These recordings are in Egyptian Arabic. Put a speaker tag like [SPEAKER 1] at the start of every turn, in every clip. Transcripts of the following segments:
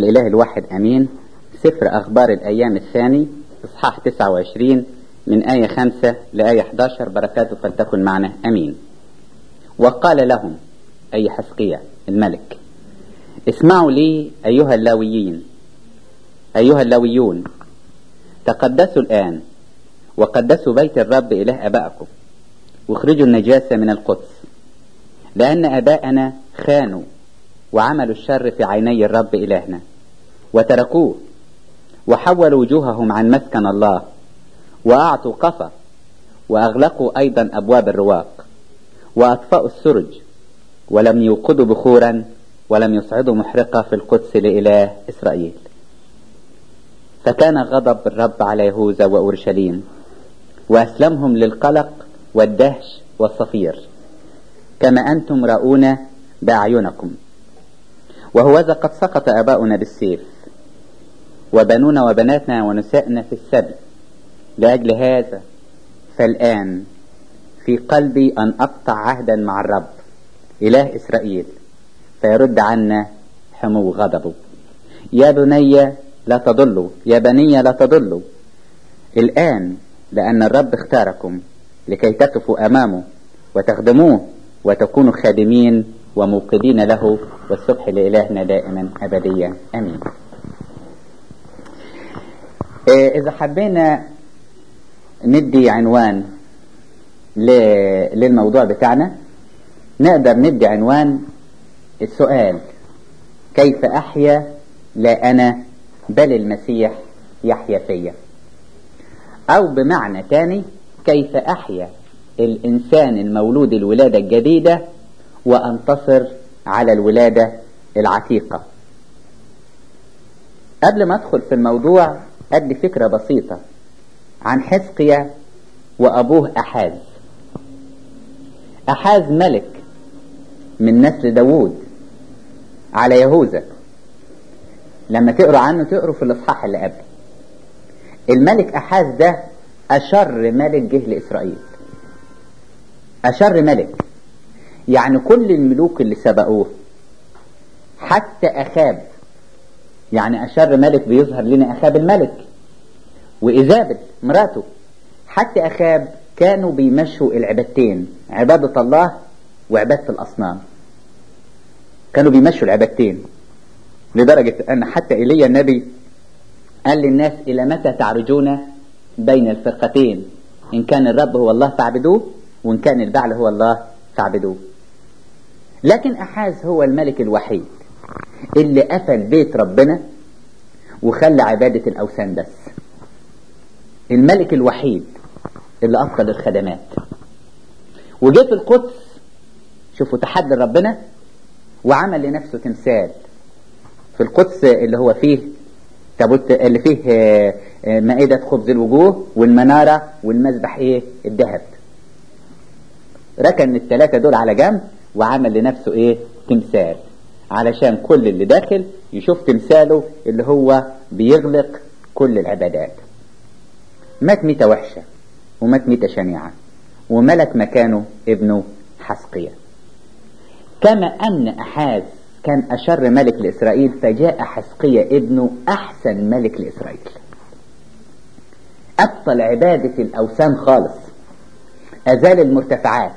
[SPEAKER 1] الإله الواحد أمين سفر أخبار الأيام الثاني إصحاح 29 من آية 5 لآية 11 بركاته فلتكن معنا أمين وقال لهم أي حسقية الملك اسمعوا لي أيها اللاويين أيها اللاويون تقدسوا الآن وقدسوا بيت الرب إله أبائكم واخرجوا النجاسة من القدس لأن أباءنا خانوا وعملوا الشر في عيني الرب إلهنا وتركوه وحولوا وجوههم عن مسكن الله وأعطوا قفا وأغلقوا أيضا أبواب الرواق وأطفأوا السرج ولم يوقدوا بخورا ولم يصعدوا محرقة في القدس لإله إسرائيل فكان غضب الرب على يهوذا وأورشليم وأسلمهم للقلق والدهش والصفير كما أنتم رأون بأعينكم وهوذا قد سقط آباؤنا بالسيف وبنونا وبناتنا ونسائنا في السبي لأجل هذا فالآن في قلبي أن أقطع عهدا مع الرب إله إسرائيل فيرد عنا حمو غضبه يا بني لا تضلوا يا بني لا تضلوا الآن لأن الرب اختاركم لكي تقفوا أمامه وتخدموه وتكونوا خادمين وموقدين له والصبح لإلهنا دائما أبديا أمين إذا حبينا ندي عنوان للموضوع بتاعنا نقدر ندي عنوان السؤال كيف أحيا لا أنا بل المسيح يحيا فيا أو بمعنى تاني كيف أحيا الإنسان المولود الولادة الجديدة وأنتصر على الولادة العتيقة قبل ما أدخل في الموضوع أدي فكرة بسيطة عن حزقيا وأبوه أحاز أحاز ملك من نسل داوود على يهوذا لما تقروا عنه تقروا في الإصحاح اللي قبل الملك أحاز ده أشر ملك جه لإسرائيل أشر ملك يعني كل الملوك اللي سبقوه حتى أخاب يعني أشر ملك بيظهر لنا أخاب الملك وإيزابل مراته حتى أخاب كانوا بيمشوا العبادتين عبادة الله وعبادة الأصنام كانوا بيمشوا العبادتين لدرجة أن حتى إيليا النبي قال للناس إلى متى تعرجون بين الفرقتين إن كان الرب هو الله فاعبدوه وإن كان البعل هو الله فاعبدوه لكن أحاز هو الملك الوحيد اللي قفل بيت ربنا وخلى عبادة الأوثان بس الملك الوحيد اللي أفقد الخدمات وجه في القدس شوفوا تحدي ربنا وعمل لنفسه تمثال في القدس اللي هو فيه تابوت اللي فيه مائدة خبز الوجوه والمنارة والمذبح ايه الذهب ركن الثلاثة دول على جنب وعمل لنفسه ايه تمثال علشان كل اللي داخل يشوف تمثاله اللي هو بيغلق كل العبادات مات ميتة وحشة ومات ميتة شنيعة وملك مكانه ابنه حسقية كما أن أحاز كان أشر ملك لإسرائيل فجاء حسقية ابنه أحسن ملك لإسرائيل أبطل عبادة الأوثان خالص أزال المرتفعات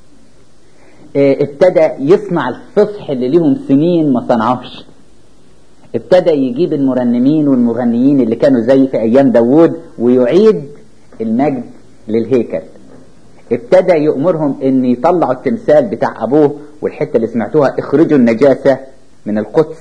[SPEAKER 1] ابتدى يصنع الفصح اللي ليهم سنين ما صنعوش ابتدى يجيب المرنمين والمغنيين اللي كانوا زي في أيام داوود ويعيد المجد للهيكل ابتدى يأمرهم ان يطلعوا التمثال بتاع ابوه والحتة اللي سمعتوها اخرجوا النجاسة من القدس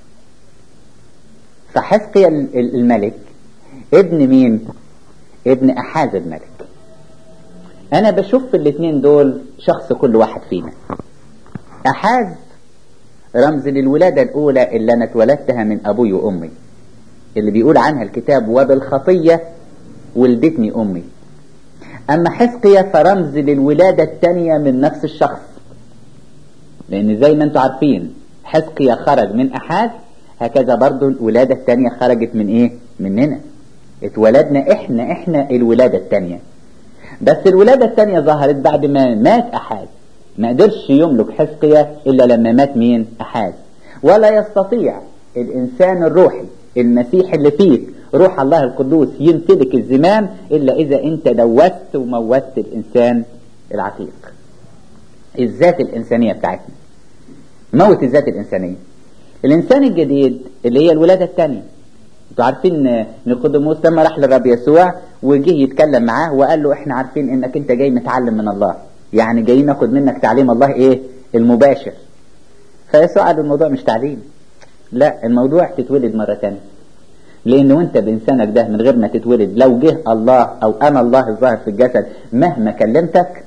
[SPEAKER 1] فحزقيا الملك ابن مين ابن احاز الملك انا بشوف في الاثنين دول شخص كل واحد فينا احاز رمز للولادة الاولى اللي انا اتولدتها من ابوي وامي اللي بيقول عنها الكتاب وبالخطية ولدتني امي أما حزقيا فرمز للولادة الثانية من نفس الشخص لأن زي ما أنتم عارفين حزقيا خرج من أحاز هكذا برضو الولادة الثانية خرجت من إيه؟ مننا اتولدنا إحنا إحنا الولادة الثانية بس الولادة الثانية ظهرت بعد ما مات أحاز ما قدرش يملك حزقيا إلا لما مات مين أحاز ولا يستطيع الإنسان الروحي المسيح اللي فيك روح الله القدوس يمتلك الزمام إلا إذا أنت دوست وموتت الإنسان العتيق الذات الإنسانية بتاعتنا موت الذات الإنسانية الإنسان الجديد اللي هي الولادة الثانية انتوا عارفين نيقوديموس لما راح للرب يسوع وجه يتكلم معاه وقال له احنا عارفين انك انت جاي متعلم من الله يعني جايين ناخد منك تعليم الله ايه المباشر فيسوع قال الموضوع مش تعليم لا الموضوع تتولد مرة تانية لان وانت بانسانك ده من غير ما تتولد لو جه الله او انا الله الظاهر في الجسد مهما كلمتك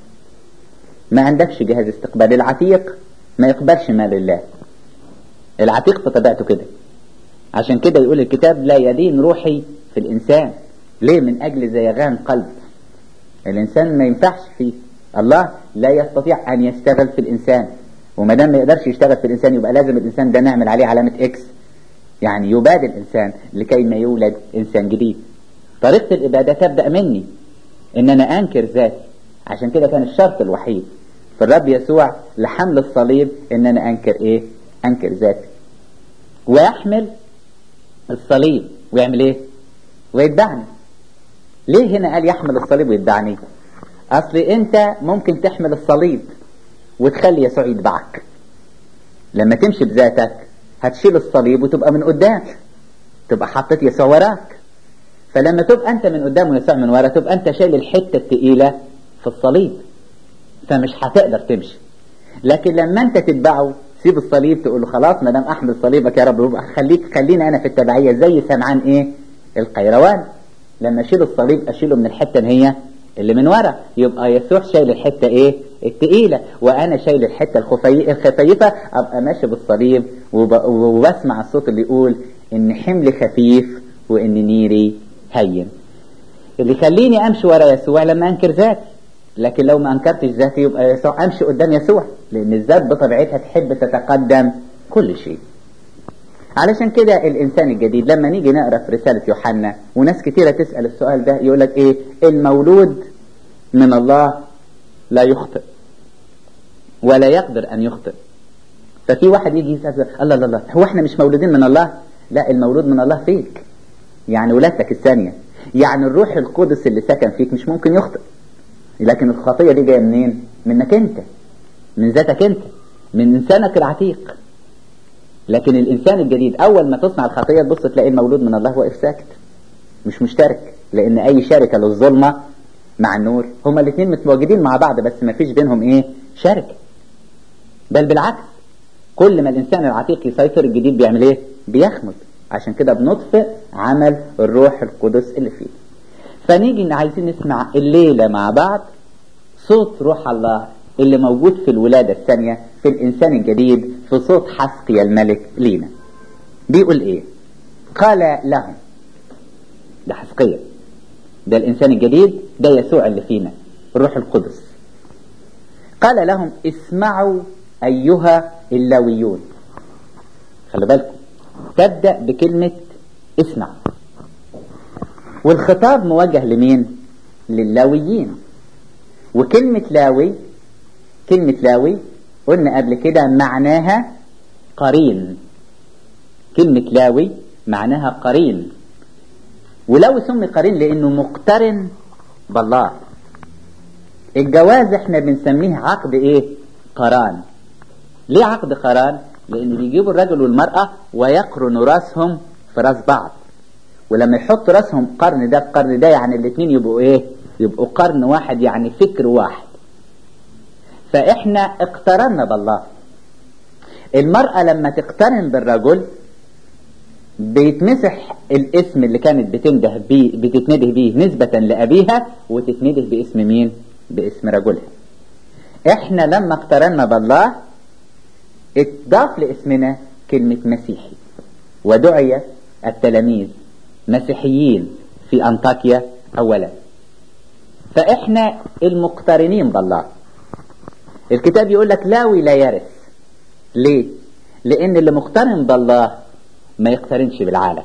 [SPEAKER 1] ما عندكش جهاز استقبال العتيق ما يقبلش ما لله العتيق في طبيعته كده عشان كده يقول الكتاب لا يدين روحي في الإنسان ليه من أجل زيغان قلب الإنسان ما ينفعش فيه الله لا يستطيع أن يشتغل في الإنسان وما دام ما يقدرش يشتغل في الإنسان يبقى لازم الإنسان ده نعمل عليه علامة إكس يعني يباد الإنسان لكي ما يولد إنسان جديد طريقة الإبادة تبدأ مني إن أنا أنكر ذاتي عشان كده كان الشرط الوحيد في الرب يسوع لحمل الصليب إن أنا أنكر إيه؟ أنكر ذاتي ويحمل الصليب ويعمل ايه ويتبعني ليه هنا قال يحمل الصليب ويتبعني اصل انت ممكن تحمل الصليب وتخلي يسوع يتبعك لما تمشي بذاتك هتشيل الصليب وتبقى من قدام تبقى حطيت يسوع وراك فلما تبقى انت من قدام ويسوع من ورا تبقى انت شايل الحته الثقيله في الصليب فمش هتقدر تمشي لكن لما انت تتبعه سيب الصليب تقول له خلاص ما دام احمل صليبك يا رب يبقى خليك خليني انا في التبعيه زي سمعان ايه القيروان لما اشيل الصليب اشيله من الحته اللي هي اللي من ورا يبقى يسوع شايل الحته ايه التقيله وانا شايل الحته الخفي... الخفيفه ابقى ماشي بالصليب وب... وبسمع الصوت اللي يقول ان حملي خفيف وان نيري هين اللي يخليني امشي ورا يسوع لما انكر ذاتي لكن لو ما انكرتش ذاتي يبقى يسوع امشي قدام يسوع لان الذات بطبيعتها تحب تتقدم كل شيء علشان كده الانسان الجديد لما نيجي نقرا في رساله يوحنا وناس كتيره تسال السؤال ده يقول لك ايه المولود من الله لا يخطئ ولا يقدر ان يخطئ ففي واحد يجي يسال الله الله الله هو احنا مش مولودين من الله لا المولود من الله فيك يعني ولادتك الثانيه يعني الروح القدس اللي سكن فيك مش ممكن يخطئ لكن الخطيه دي جايه منين منك انت من ذاتك انت من انسانك العتيق لكن الانسان الجديد اول ما تصنع الخطيه تبص تلاقي المولود من الله واقف ساكت مش مشترك لان اي شركه للظلمه مع النور هما الاثنين متواجدين مع بعض بس ما فيش بينهم ايه شركه بل بالعكس كل ما الانسان العتيق يسيطر الجديد بيعمل ايه بيخمد عشان كده بنطفئ عمل الروح القدس اللي فيه فنيجي عايزين نسمع الليله مع بعض صوت روح الله اللي موجود في الولادة الثانية في الإنسان الجديد في صوت حسقي الملك لينا بيقول إيه قال لهم ده حسقية ده الإنسان الجديد ده يسوع اللي فينا الروح القدس قال لهم اسمعوا أيها اللاويون خلي بالكم تبدأ بكلمة اسمع والخطاب موجه لمين للاويين وكلمة لاوي كلمة لاوي قلنا قبل كده معناها قرين كلمة لاوي معناها قرين ولو سمي قرين لأنه مقترن بالله الجواز احنا بنسميه عقد ايه قران ليه عقد قران لان بيجيبوا الرجل والمرأة ويقرنوا راسهم في راس بعض ولما يحطوا راسهم قرن ده بقرن ده يعني الاثنين يبقوا ايه يبقوا قرن واحد يعني فكر واحد فاحنا اقترنا بالله المرأة لما تقترن بالرجل بيتمسح الاسم اللي كانت بتنده بيه بتتنده بيه نسبة لأبيها وتتنده باسم مين؟ باسم رجلها. احنا لما اقترنا بالله اتضاف لاسمنا كلمة مسيحي ودعي التلاميذ مسيحيين في أنطاكيا أولا فإحنا المقترنين بالله الكتاب يقول لك لاوي لا يرث ليه لأن اللي مقترن بالله ما يقترنش بالعالم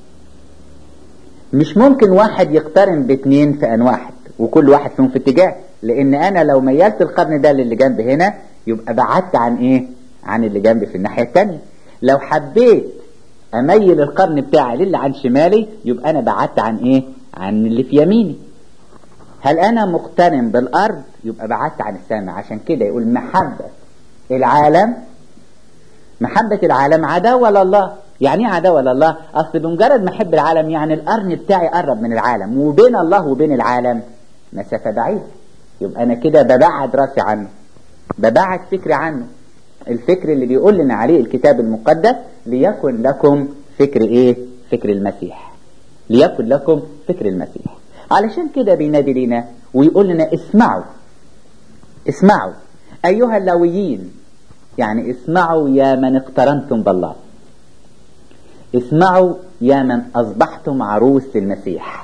[SPEAKER 1] مش ممكن واحد يقترن باتنين في أن واحد وكل واحد فيهم في اتجاه لأن أنا لو ميلت القرن ده للي جنب هنا يبقى بعدت عن إيه عن اللي جنبي في الناحية التانية لو حبيت اميل القرن بتاعي للي عن شمالي يبقى انا بعدت عن ايه عن اللي في يميني هل انا مقترن بالارض يبقى بعدت عن السماء عشان كده يقول محبة العالم محبة العالم عداوة لله يعني ايه عداوة لله اصل بمجرد ما احب العالم يعني القرن بتاعي قرب من العالم وبين الله وبين العالم مسافة بعيدة يبقى انا كده ببعد راسي عنه ببعد فكري عنه الفكر اللي بيقول لنا عليه الكتاب المقدس ليكن لكم فكر ايه فكر المسيح ليكن لكم فكر المسيح علشان كده بينادي لنا ويقول لنا اسمعوا اسمعوا ايها اللويين يعني اسمعوا يا من اقترنتم بالله اسمعوا يا من اصبحتم عروس المسيح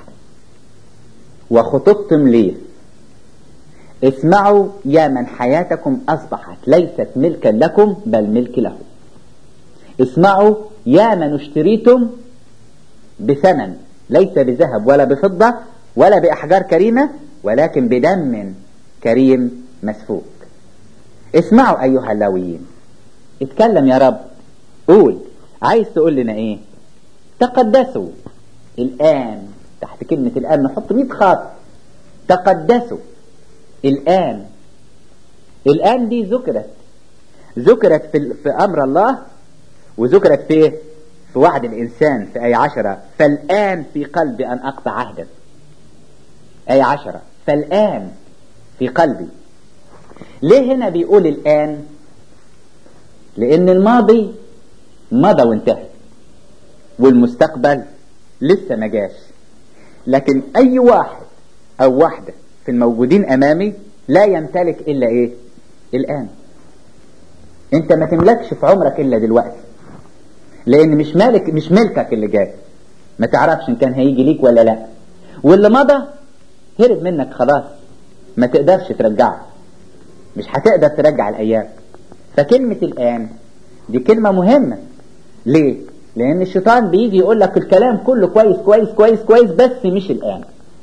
[SPEAKER 1] وخطبتم ليه اسمعوا يا من حياتكم أصبحت ليست ملكا لكم بل ملك له اسمعوا يا من اشتريتم بثمن ليس بذهب ولا بفضة ولا بأحجار كريمة ولكن بدم كريم مسفوك اسمعوا أيها اللاويين اتكلم يا رب قول عايز تقول لنا ايه تقدسوا الآن تحت كلمة الآن نحط 100 خط تقدسوا الآن الآن دي ذكرت ذكرت في, في أمر الله وذكرت في في وعد الإنسان في آية عشرة فالآن في قلبي أن أقطع عهدا آية عشرة فالآن في قلبي ليه هنا بيقول الآن لأن الماضي مضى وانتهى والمستقبل لسه ما جاش لكن أي واحد أو واحدة في الموجودين امامي لا يمتلك الا ايه الان انت ما تملكش في عمرك الا دلوقتي لان مش مالك مش ملكك اللي جاي ما تعرفش ان كان هيجي ليك ولا لا واللي مضى هرب منك خلاص ما تقدرش ترجعه مش هتقدر ترجع الايام فكلمة الان دي كلمة مهمة ليه لان الشيطان بيجي يقول لك الكلام كله كويس كويس كويس كويس بس مش الان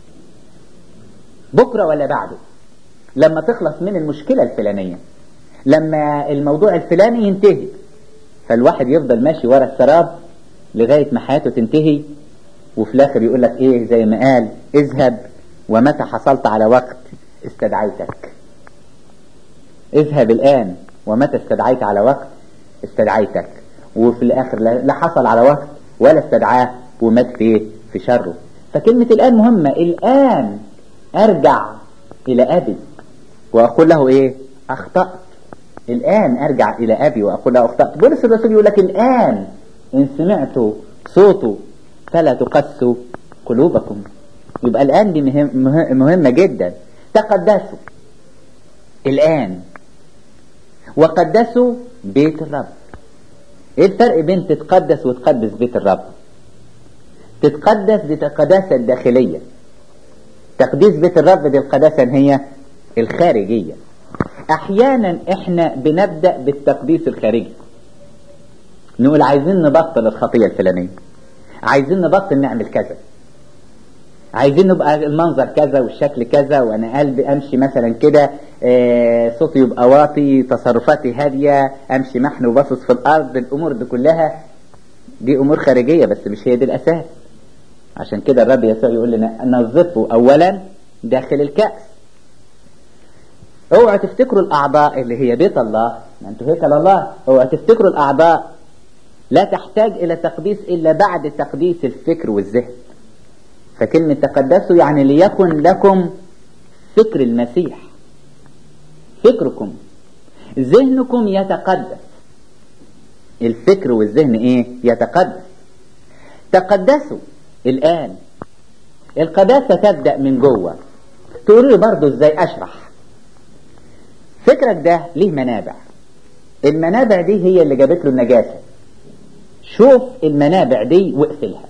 [SPEAKER 1] بكرة ولا بعده لما تخلص من المشكلة الفلانية لما الموضوع الفلاني ينتهي فالواحد يفضل ماشي ورا السراب لغاية ما حياته تنتهي وفي الاخر يقول لك ايه زي ما قال اذهب ومتى حصلت على وقت استدعيتك اذهب الان ومتى استدعيت على وقت استدعيتك وفي الاخر لا حصل على وقت ولا استدعاه ومات في في شره فكلمة الان مهمة الان ارجع الى ابي واقول له ايه اخطأت الان ارجع الى ابي واقول له اخطأت بولس الرسول يقول لك الان ان سمعتوا صوته فلا تقسوا قلوبكم يبقى الان دي مهم مهمة جدا تقدسوا الان وقدسوا بيت الرب ايه الفرق بين تتقدس وتقدس بيت الرب تتقدس دي القداسة الداخلية تقديس بيت الرب دي القداسة هي الخارجية احيانا احنا بنبدأ بالتقديس الخارجي نقول عايزين نبطل الخطية الفلانية عايزين نبطل نعمل كذا عايزين نبقى المنظر كذا والشكل كذا وانا قلبي امشي مثلا كده آه صوتي يبقى واطي تصرفاتي هادية امشي محن وباصص في الارض الامور دي كلها دي امور خارجية بس مش هي دي الاساس عشان كده الرب يسوع يقول لنا نظفوا اولا داخل الكأس اوعوا تفتكروا الاعضاء اللي هي بيت الله ما انتوا هيكل الله اوعوا تفتكروا الاعضاء لا تحتاج الى تقديس الا بعد تقديس الفكر والذهن فكلمة تقدسوا يعني ليكن لكم فكر المسيح فكركم ذهنكم يتقدس الفكر والذهن ايه يتقدس تقدسوا الآن القداسة تبدأ من جوه تقولوا لي برضه ازاي اشرح فكرك ده ليه منابع المنابع دي هي اللي جابت له النجاسة شوف المنابع دي واقفلها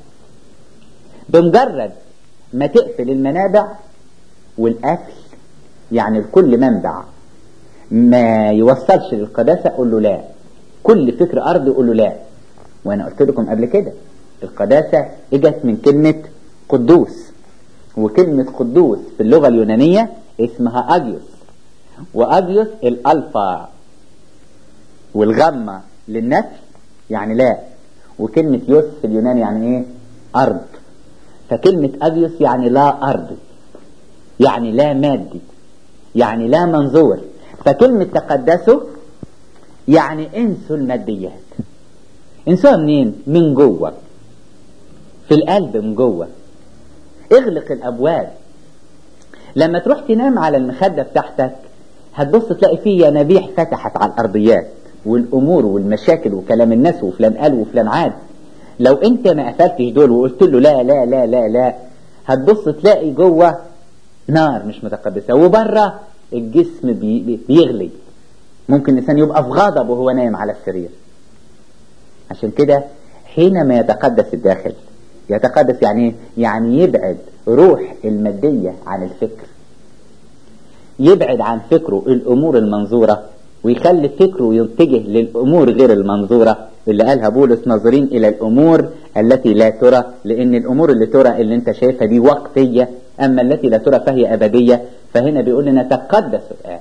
[SPEAKER 1] بمجرد ما تقفل المنابع والقفل يعني لكل منبع ما يوصلش للقداسة قول له لا كل فكر أرضي قول له لا وأنا قلت لكم قبل كده القداسة اجت من كلمة قدوس وكلمة قدوس في اللغة اليونانية اسمها أجيوس وأجيوس الألفا والغمة للنفي يعني لا وكلمة يوس في اليونان يعني ايه ارض فكلمة ابيوس يعني لا ارض يعني لا مادي يعني لا منظور فكلمة تقدسوا يعني انسوا الماديات انسوها منين من جوه في القلب من جوه اغلق الابواب لما تروح تنام على المخدة بتاعتك هتبص تلاقي فيه ينابيع فتحت على الارضيات والامور والمشاكل وكلام الناس وفلان قال وفلان عاد لو انت ما قفلتش دول وقلت له لا لا لا لا لا هتبص تلاقي جوه نار مش متقدسة وبره الجسم بي بيغلي ممكن الانسان يبقى في غضب وهو نايم على السرير عشان كده حينما يتقدس الداخل يتقدس يعني ايه؟ يعني يبعد روح المادية عن الفكر يبعد عن فكره الامور المنظورة ويخلي فكره يتجه للامور غير المنظورة اللي قالها بولس ناظرين الى الامور التي لا ترى لان الامور اللي ترى اللي انت شايفها دي وقتية اما التي لا ترى فهي ابدية فهنا بيقول لنا تقدسوا الان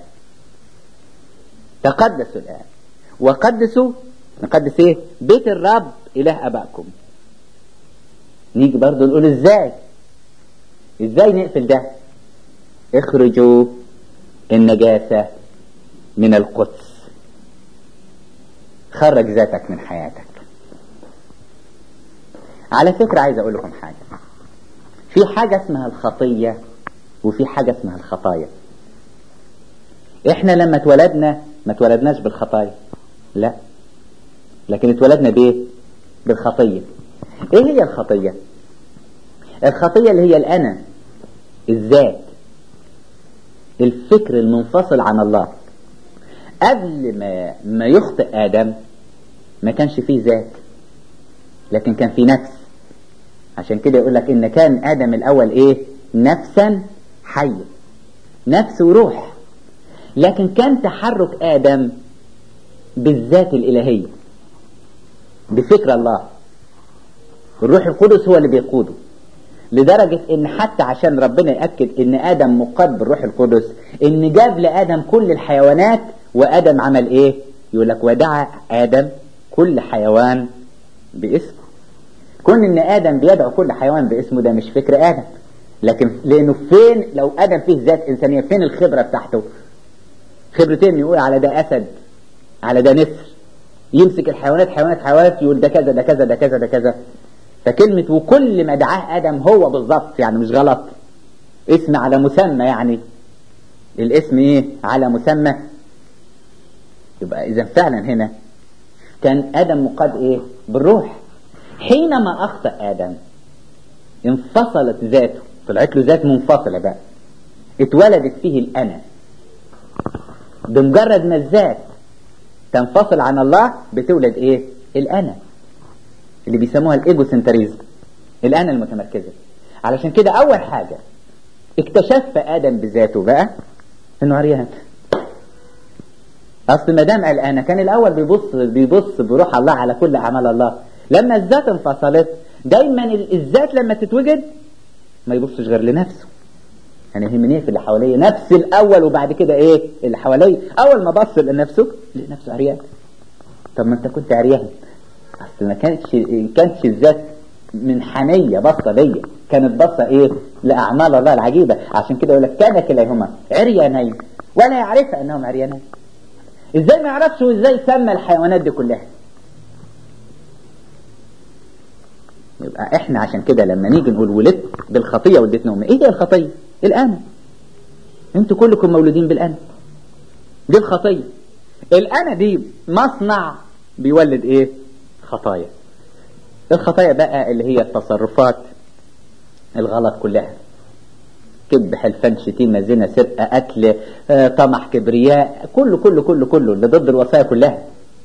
[SPEAKER 1] تقدسوا الان وقدسوا نقدس ايه بيت الرب اله ابائكم نيجي برضو نقول ازاي ازاي نقفل ده اخرجوا النجاسة من القدس خرج ذاتك من حياتك على فكرة عايز اقول لكم حاجة في حاجة اسمها الخطية وفي حاجة اسمها الخطايا احنا لما اتولدنا ما اتولدناش بالخطايا لا لكن اتولدنا بايه بالخطية ايه هي الخطية الخطية اللي هي الانا الذات الفكر المنفصل عن الله قبل ما ما يخطئ ادم ما كانش فيه ذات لكن كان في نفس عشان كده يقول لك ان كان ادم الاول ايه نفسا حية نفس وروح لكن كان تحرك ادم بالذات الالهيه بفكر الله الروح القدس هو اللي بيقوده لدرجة ان حتى عشان ربنا يأكد ان ادم مقاد بالروح القدس ان جاب لادم كل الحيوانات وادم عمل ايه يقول لك ودعا ادم كل حيوان باسمه كون ان ادم بيدعو كل حيوان باسمه ده مش فكر ادم لكن لانه فين لو ادم فيه ذات انسانية فين الخبرة بتاعته خبرتين يقول على ده اسد على ده نسر يمسك الحيوانات حيوانات حيوانات يقول ده كذا ده كذا ده كذا ده كذا فكلمة وكل ما دعاه آدم هو بالظبط يعني مش غلط اسم على مسمى يعني الاسم ايه على مسمى يبقى اذا فعلا هنا كان آدم مقاد ايه بالروح حينما أخطأ آدم انفصلت ذاته طلعت له ذات منفصلة بقى اتولدت فيه الأنا بمجرد ما الذات تنفصل عن الله بتولد ايه الانا اللي بيسموها الايجو سنتريزم الانا المتمركزه علشان كده اول حاجه اكتشف ادم بذاته بقى انه عريان اصل ما دام قال انا كان الاول بيبص بيبص بروح الله على كل اعمال الله لما الذات انفصلت دايما الذات لما تتوجد ما يبصش غير لنفسه يعني يهمني في اللي حواليا نفس الاول وبعد كده ايه اللي حواليا اول ما بص لنفسه لقى نفسه عريان طب ما انت كنت عريان اصل ما كانتش كانتش الذات من حنيه بصه ليا كانت بصه ايه لاعمال الله العجيبه عشان كده يقول لك كان كلاهما عريانين ولا يعرف انهم عريانين ازاي ما يعرفش وازاي سمى الحيوانات دي كلها يبقى احنا عشان كده لما نيجي نقول ولدت بالخطيه ولدتنا امي ايه هي الخطيه الآن انتوا كلكم مولودين بالآن دي الخطية الأنا دي مصنع بيولد ايه خطايا الخطايا بقى اللي هي التصرفات الغلط كلها كذب حلفان شتيمة زنا سرقة قتل آه، طمع كبرياء كله كله كله كله اللي ضد الوصايا كلها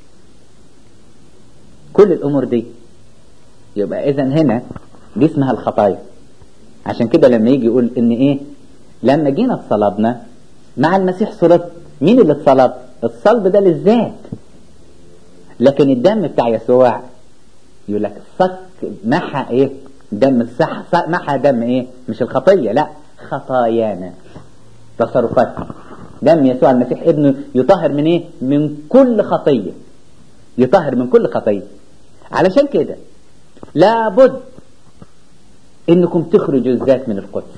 [SPEAKER 1] كل الأمور دي يبقى إذا هنا دي اسمها الخطايا عشان كده لما يجي يقول ان ايه لما جينا اتصلبنا مع المسيح صلبت مين اللي اتصلب الصلب ده للذات لكن الدم بتاع يسوع يقول لك صك محى ايه دم الصح ص- محى دم ايه مش الخطيه لا خطايانا تصرفاتنا دم يسوع المسيح ابنه يطهر من ايه من كل خطيه يطهر من كل خطيه علشان كده لابد انكم تخرجوا الذات من القدس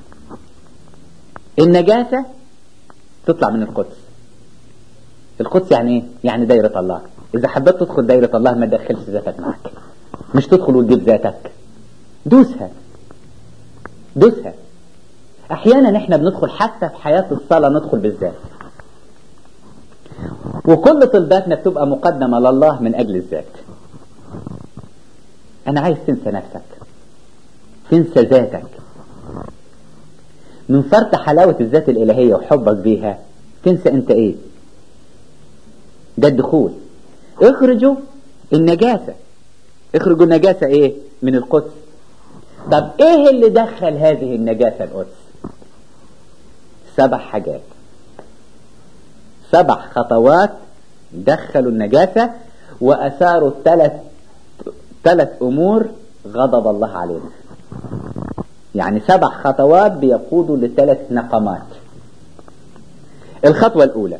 [SPEAKER 1] النجاسة تطلع من القدس القدس يعني ايه يعني دايرة الله اذا حبيت تدخل دايرة الله ما تدخلش ذاتك معك مش تدخل وتجيب ذاتك دوسها دوسها احيانا احنا بندخل حتى في حياة الصلاة ندخل بالذات وكل طلباتنا بتبقى مقدمة لله من اجل الذات انا عايز تنسى نفسك تنسى ذاتك من فرط حلاوة الذات الالهية وحبك بيها تنسى انت ايه ده الدخول اخرجوا النجاسة اخرجوا النجاسة ايه من القدس طب ايه اللي دخل هذه النجاسة القدس سبع حاجات سبع خطوات دخلوا النجاسة وأثاروا ثلاث ثلاث أمور غضب الله علينا يعني سبع خطوات بيقودوا لثلاث نقمات الخطوة الأولى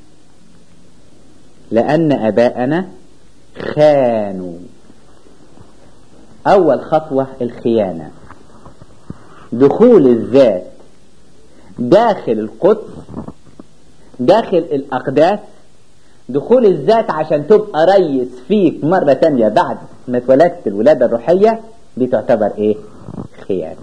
[SPEAKER 1] لأن أباءنا خانوا أول خطوة الخيانة دخول الذات داخل القدس داخل الأقداس دخول الذات عشان تبقى ريس فيك مرة تانية بعد ما اتولدت الولادة الروحية دي تعتبر ايه خيانة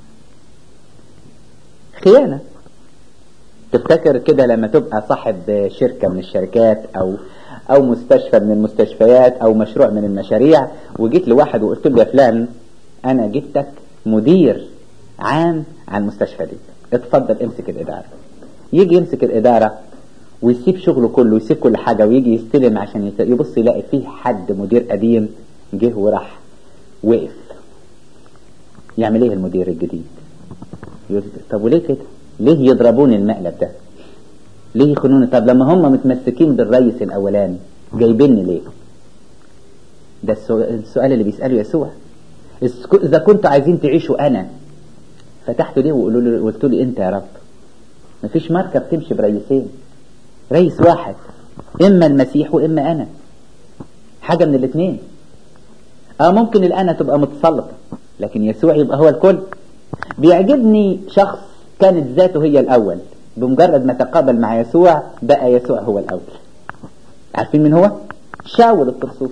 [SPEAKER 1] خيانة تفتكر كده لما تبقى صاحب شركة من الشركات او او مستشفى من المستشفيات او مشروع من المشاريع وجيت لواحد وقلت له يا فلان انا جبتك مدير عام على المستشفى دي اتفضل امسك الاداره يجي يمسك الاداره ويسيب شغله كله ويسيب كل حاجه ويجي يستلم عشان يبص يلاقي فيه حد مدير قديم جه وراح وقف يعمل ايه المدير الجديد يقول طب وليه كده ليه يضربوني المقلب ده ليه يخونوني طب لما هم متمسكين بالرئيس الاولاني جايبيني ليه ده السؤال اللي بيسأله يسوع اذا كنتوا عايزين تعيشوا انا فتحتوا ليه وقولوا لي قلتوا لي انت يا رب مفيش مركب تمشي برئيسين رئيس واحد اما المسيح واما انا حاجه من الاثنين اه ممكن الانا تبقى متسلطه لكن يسوع يبقى هو الكل بيعجبني شخص كانت ذاته هي الاول بمجرد ما تقابل مع يسوع بقى يسوع هو الاول عارفين من هو شاول الطرسوس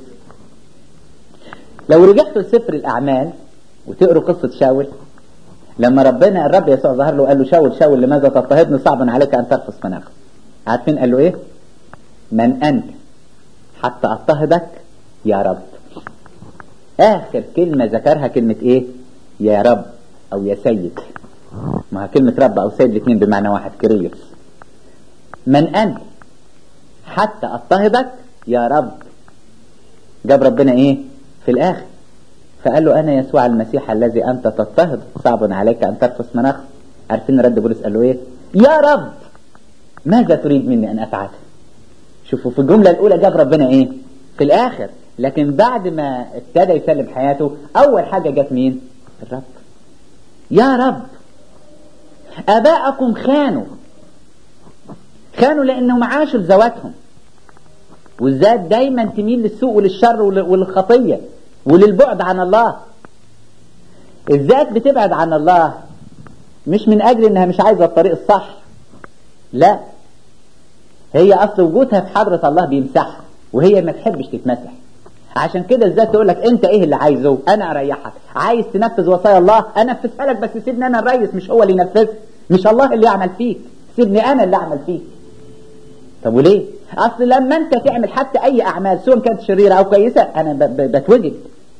[SPEAKER 1] لو رجعتوا لسفر الاعمال وتقروا قصه شاول لما ربنا الرب يسوع ظهر له قال له شاول شاول لماذا تضطهدني صعب عليك ان ترفس مناخ عارفين قال له ايه من انت حتى اضطهدك يا رب اخر كلمه ذكرها كلمه ايه يا رب او يا سيد ما هي كلمه رب او سيد الاثنين بمعنى واحد كريوس من انت حتى اضطهدك يا رب جاب ربنا ايه في الاخر فقال له انا يسوع المسيح الذي انت تضطهد صعب عليك ان ترفس مناخ عارفين رد بولس قال له ايه يا رب ماذا تريد مني ان افعل شوفوا في الجمله الاولى جاب ربنا ايه في الاخر لكن بعد ما ابتدى يسلم حياته اول حاجه جت مين الرب يا رب اباءكم خانوا خانوا لانهم عاشوا لذواتهم والذات دايما تميل للسوء وللشر وللخطيه وللبعد عن الله الذات بتبعد عن الله مش من اجل انها مش عايزه الطريق الصح لا هي اصل وجودها في حضره الله بيمسحها وهي ما تحبش تتمسح عشان كده الذات تقول لك انت ايه اللي عايزه انا اريحك عايز تنفذ وصايا الله انفذها لك بس سيبني انا الريس مش هو اللي ينفذ مش الله اللي يعمل فيك سيبني انا اللي اعمل فيك طب وليه اصل لما انت تعمل حتى اي اعمال سواء كانت شريره او كويسه انا بتوجد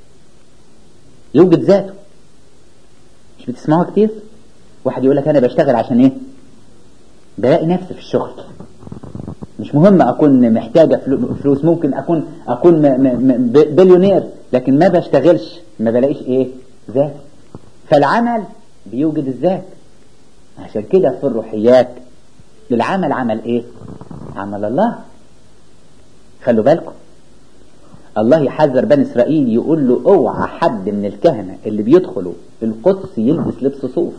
[SPEAKER 1] يوجد ذاته مش بتسمعوها كتير واحد يقول لك انا بشتغل عشان ايه بلاقي نفسي في الشغل مش مهم اكون محتاجة فلوس ممكن اكون اكون بليونير لكن ما بشتغلش ما بلاقيش ايه ذات فالعمل بيوجد الذات عشان كده في الروحيات للعمل عمل ايه عمل الله خلوا بالكم الله يحذر بني اسرائيل يقول له اوعى حد من الكهنه اللي بيدخلوا القدس يلبس لبس صوف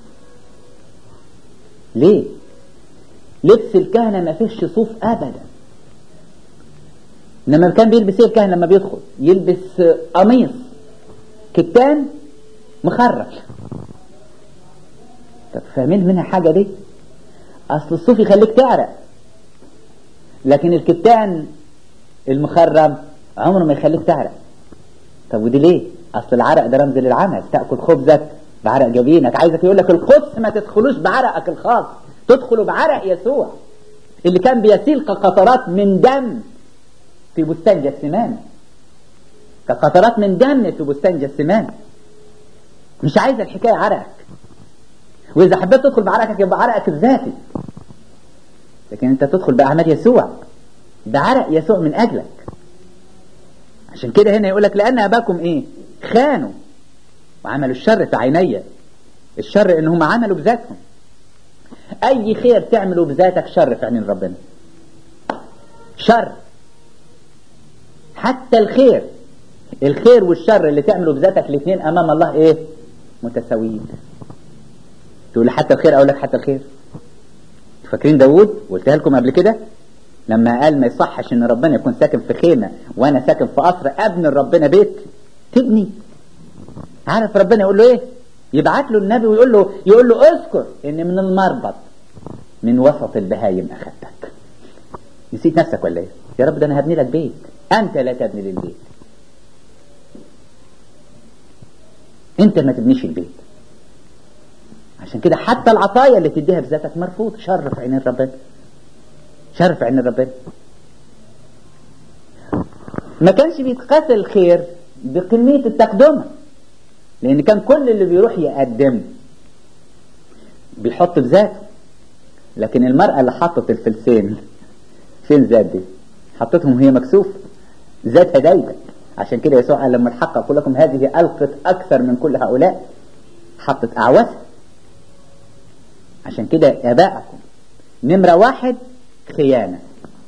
[SPEAKER 1] ليه لبس الكهنة ما فيش صوف أبدا انما كان بيلبس ايه الكاهن لما بيدخل يلبس قميص كتان مخرج طب فاهمين منها حاجة دي اصل الصوف يخليك تعرق لكن الكتان المخرم عمره ما يخليك تعرق طب ودي ليه اصل العرق ده رمز للعمل تاكل خبزك بعرق جبينك عايزك يقول لك القدس ما تدخلوش بعرقك الخاص تدخلوا بعرق يسوع اللي كان بيسيل كقطرات من دم في بستان جسمان كقطرات من دم في بستان جسمان مش عايز الحكاية عرقك وإذا حبيت تدخل بعرقك يبقى عرقك الذاتي لكن أنت تدخل بأعمال يسوع ده عرق يسوع من أجلك عشان كده هنا يقول لك لأن أباكم إيه خانوا وعملوا الشر في عيني الشر إن هم عملوا بذاتهم أي خير تعمله بذاتك شر في عينين ربنا شر حتى الخير الخير والشر اللي تعمله بذاتك الاثنين امام الله ايه متساويين تقول لي حتى الخير اقول لك حتى الخير فاكرين داوود قلتها لكم قبل كده لما قال ما يصحش ان ربنا يكون ساكن في خيمه وانا ساكن في قصر ابني ربنا بيت تبني عارف ربنا يقول له ايه يبعت له النبي ويقول له يقول له اذكر ان من المربط من وسط البهايم اخذتك نسيت نفسك ولا ايه يا رب ده انا هبني لك بيت انت لا تبني للبيت انت ما تبنيش البيت عشان كده حتى العطايا اللي تديها بذاتك مرفوض شر في عينين ربنا شر في عينين ربنا ما كانش بيتقاس الخير بكمية التقدمة لأن كان كل اللي بيروح يقدم بيحط بذاته لكن المرأة اللي حطت الفلسين فين ذات دي حطتهم وهي مكسوفة ذاتها دايبة عشان كده يسوع قال لما تحقق أقول لكم هذه ألقت أكثر من كل هؤلاء حطت أعواسها عشان كده آباءكم نمرة واحد خيانة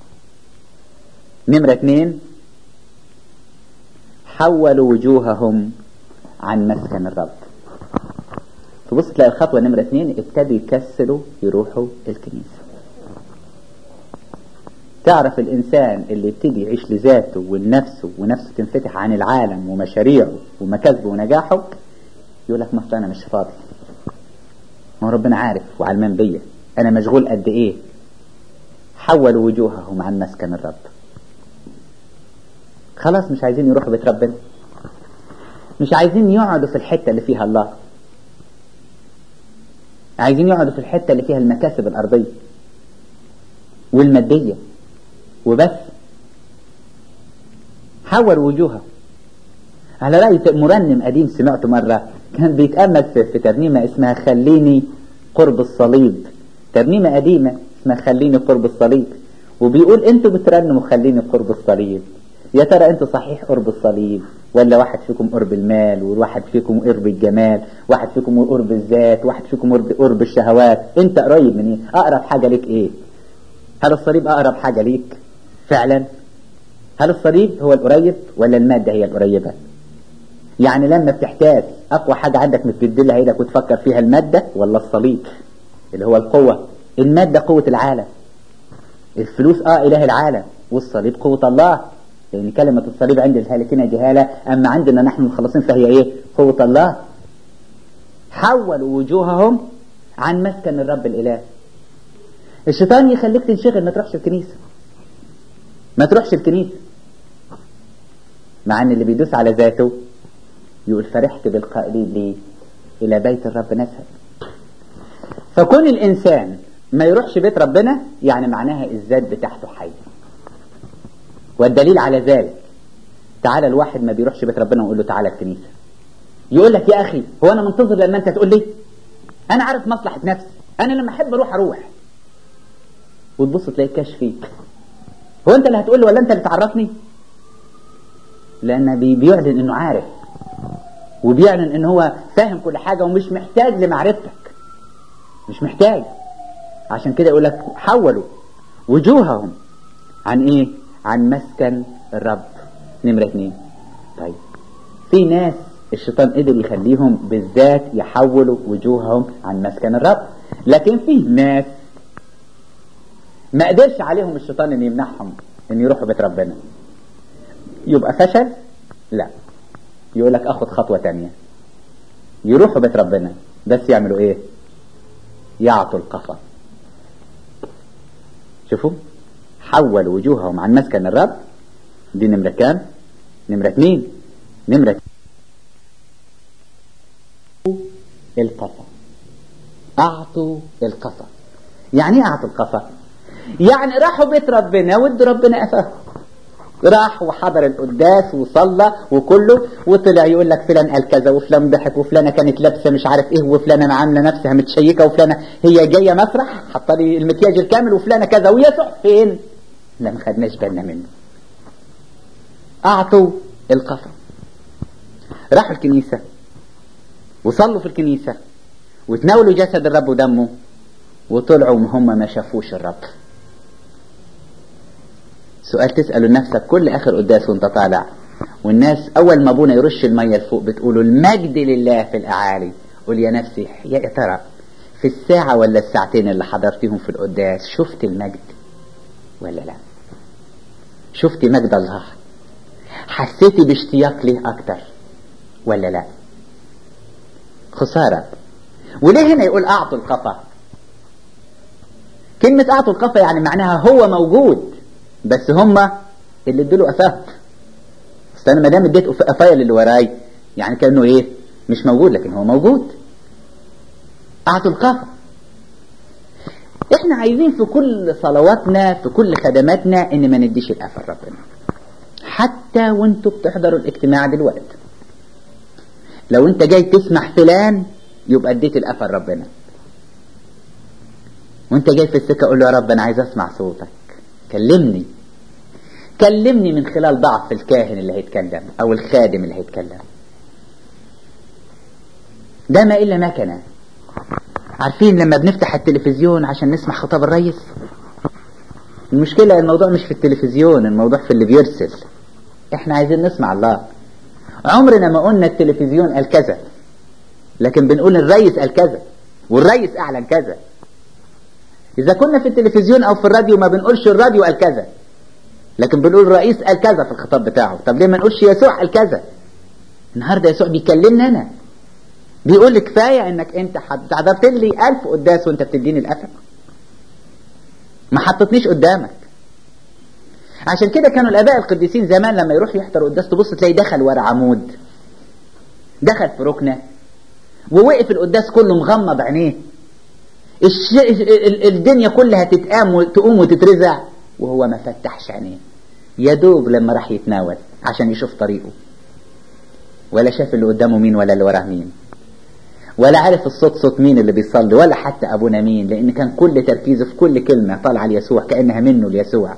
[SPEAKER 1] نمرة اثنين حولوا وجوههم عن مسكن الرب تبص تلاقي الخطوة نمرة اثنين ابتدوا يكسلوا يروحوا الكنيسة تعرف الإنسان اللي يبتدي يعيش لذاته ولنفسه ونفسه تنفتح عن العالم ومشاريعه ومكاسبه ونجاحه يقول لك ما أنا مش فاضي ما هو ربنا عارف وعلمان بيا أنا مشغول قد إيه حولوا وجوههم عن مسكن الرب خلاص مش عايزين يروحوا بيت ربنا مش عايزين يقعدوا في الحتة اللي فيها الله عايزين يقعدوا في الحتة اللي فيها المكاسب الأرضية والمادية وبس حول وجوههم على رأي مرنم قديم سمعته مرة كان بيتأمل في, في ترنيمة اسمها خليني قرب الصليب ترنيمة قديمة اسمها خليني قرب الصليب وبيقول انتوا بترنموا خليني قرب الصليب يا ترى انتوا صحيح قرب الصليب ولا واحد فيكم قرب المال وواحد فيكم قرب الجمال واحد فيكم قرب الذات واحد فيكم قرب, قرب الشهوات انت قريب من ايه اقرب حاجة ليك ايه هل الصليب اقرب حاجة ليك فعلا هل الصليب هو القريب ولا المادة هي القريبة يعني لما بتحتاج اقوى حاجة عندك متبدلها ايدك وتفكر فيها المادة ولا الصليب اللي هو القوة المادة قوة العالم الفلوس اه اله العالم والصليب قوة الله لان كلمة الصليب عند الهالكين جهالة اما عندنا نحن المخلصين فهي ايه قوة الله حولوا وجوههم عن مسكن الرب الاله الشيطان يخليك تنشغل ما تروحش الكنيسة ما تروحش الكنيسة مع ان اللي بيدوس على ذاته يقول فرحت بالقائلين لي الى بيت الرب نذهب فكون الانسان ما يروحش بيت ربنا يعني معناها الذات بتاعته حية والدليل على ذلك تعالى الواحد ما بيروحش بيت ربنا ويقول له تعالى الكنيسة يقول لك يا اخي هو انا منتظر لما انت تقول لي انا عارف مصلحة نفسي انا لما احب اروح اروح وتبص تلاقي كاش فيك هو انت اللي هتقول لي ولا انت اللي تعرفني لان بيعلن انه عارف وبيعلن ان هو فاهم كل حاجة ومش محتاج لمعرفتك مش محتاج عشان كده يقول لك حولوا وجوههم عن ايه عن مسكن الرب نمرة اتنين طيب في ناس الشيطان قدر يخليهم بالذات يحولوا وجوههم عن مسكن الرب لكن في ناس ما قدرش عليهم الشيطان ان يمنعهم ان يروحوا بيت ربنا يبقى فشل لا يقول لك اخد خطوة تانية يروحوا بيت ربنا بس يعملوا ايه يعطوا القفا شوفوا حولوا وجوههم عن مسكن الرب دي نمرة كام نمرة اتنين نمرة القفا اعطوا القفا يعني ايه اعطوا القفا يعني راحوا بيت ربنا ودوا ربنا قفاهم راح وحضر القداس وصلى وكله وطلع يقول لك فلان قال كذا وفلان ضحك وفلانه كانت لابسه مش عارف ايه وفلانه عامله نفسها متشيكه وفلانه هي جايه مسرح حاطه لي المكياج الكامل وفلانه كذا ويسوع فين؟ لا ما خدناش بالنا منه. اعطوا القفا. راحوا الكنيسه وصلوا في الكنيسه وتناولوا جسد الرب ودمه وطلعوا هم ما شافوش الرب. سؤال تسأله لنفسك كل آخر قداس وانت طالع والناس أول ما أبونا يرش المية لفوق بتقولوا المجد لله في الأعالي قول يا نفسي يا ترى في الساعة ولا الساعتين اللي حضرتهم في القداس شفت المجد ولا لا شفت مجد الله حسيتي باشتياق ليه أكتر ولا لا خسارة وليه هنا يقول أعطوا القفا كلمة أعطوا القفا يعني معناها هو موجود بس هما اللي ادوا قفاه بس انا ما دام اديت قفايا للي وراي يعني كانه ايه مش موجود لكن هو موجود اعطوا القفا احنا عايزين في كل صلواتنا في كل خدماتنا ان ما نديش القفا لربنا حتى وانتوا بتحضروا الاجتماع دلوقتي لو انت جاي تسمع فلان يبقى اديت القفا لربنا وانت جاي في السكه قول له يا رب انا عايز اسمع صوتك كلمني كلمني من خلال ضعف الكاهن اللي هيتكلم او الخادم اللي هيتكلم ده ما الا مكنه عارفين لما بنفتح التلفزيون عشان نسمع خطاب الرئيس المشكله الموضوع مش في التلفزيون الموضوع في اللي بيرسل احنا عايزين نسمع الله عمرنا ما قلنا التلفزيون قال كذا لكن بنقول الرئيس قال كذا والرئيس اعلن كذا إذا كنا في التلفزيون أو في الراديو ما بنقولش الراديو قال كذا لكن بنقول الرئيس قال كذا في الخطاب بتاعه طب ليه ما نقولش يسوع قال كذا النهارده يسوع بيكلمنا أنا بيقول لي كفاية إنك أنت حضرت لي ألف قداس وأنت بتديني الأثر ما حطتنيش قدامك عشان كده كانوا الآباء القديسين زمان لما يروح يحضر قداس تبص تلاقي دخل ورا عمود دخل في ركنة ووقف القداس كله مغمض عينيه الش... الدنيا كلها تتقام وتقوم وتترزع وهو ما فتحش عينيه يا دوب لما راح يتناول عشان يشوف طريقه ولا شاف اللي قدامه مين ولا اللي وراه مين ولا عارف الصوت صوت مين اللي بيصلي ولا حتى ابونا مين لان كان كل تركيزه في كل كلمه طالعه ليسوع كانها منه ليسوع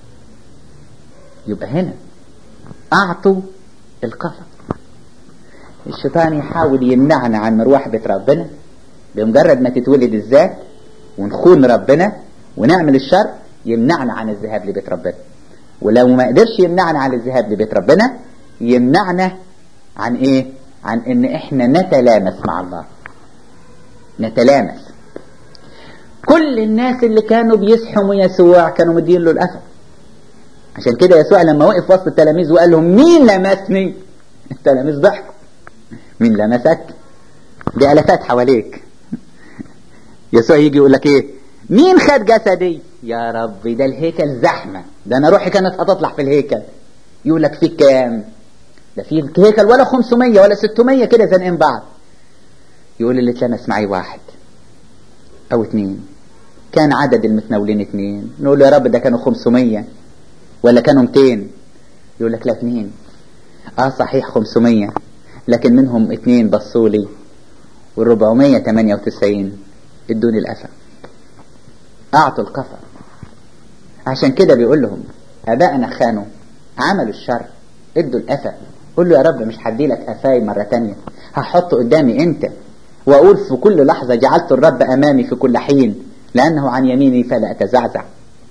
[SPEAKER 1] يبقى هنا اعطوا القفا الشيطان يحاول يمنعنا عن مروح بيت ربنا بمجرد ما تتولد الذات ونخون ربنا ونعمل الشر يمنعنا عن الذهاب لبيت ربنا ولو ما قدرش يمنعنا عن الذهاب لبيت ربنا يمنعنا عن ايه عن ان احنا نتلامس مع الله نتلامس كل الناس اللي كانوا بيسحموا يسوع كانوا مدين له الأثر عشان كده يسوع لما وقف وسط التلاميذ وقال لهم مين لمسني التلاميذ ضحكوا مين لمسك دي ألفات حواليك يسوع يجي يقول لك ايه مين خد جسدي يا ربي ده الهيكل زحمة ده انا روحي كانت هتطلع في الهيكل يقول لك في كام ده في الهيكل ولا 500 ولا 600 كده زنقين بعض يقول اللي اتلمس معي واحد او اتنين كان عدد المتناولين اتنين نقول له يا رب ده كانوا 500 ولا كانوا 200 يقول لك لا اتنين اه صحيح 500 لكن منهم اتنين بصوا لي وال498 ادوني الأفا أعطوا القفا عشان كده بيقول لهم أبائنا خانوا عملوا الشر ادوا الأفا قول له يا رب مش هدي لك أفاي مرة تانية هحطه قدامي أنت وأقول في كل لحظة جعلت الرب أمامي في كل حين لأنه عن يميني فلا أتزعزع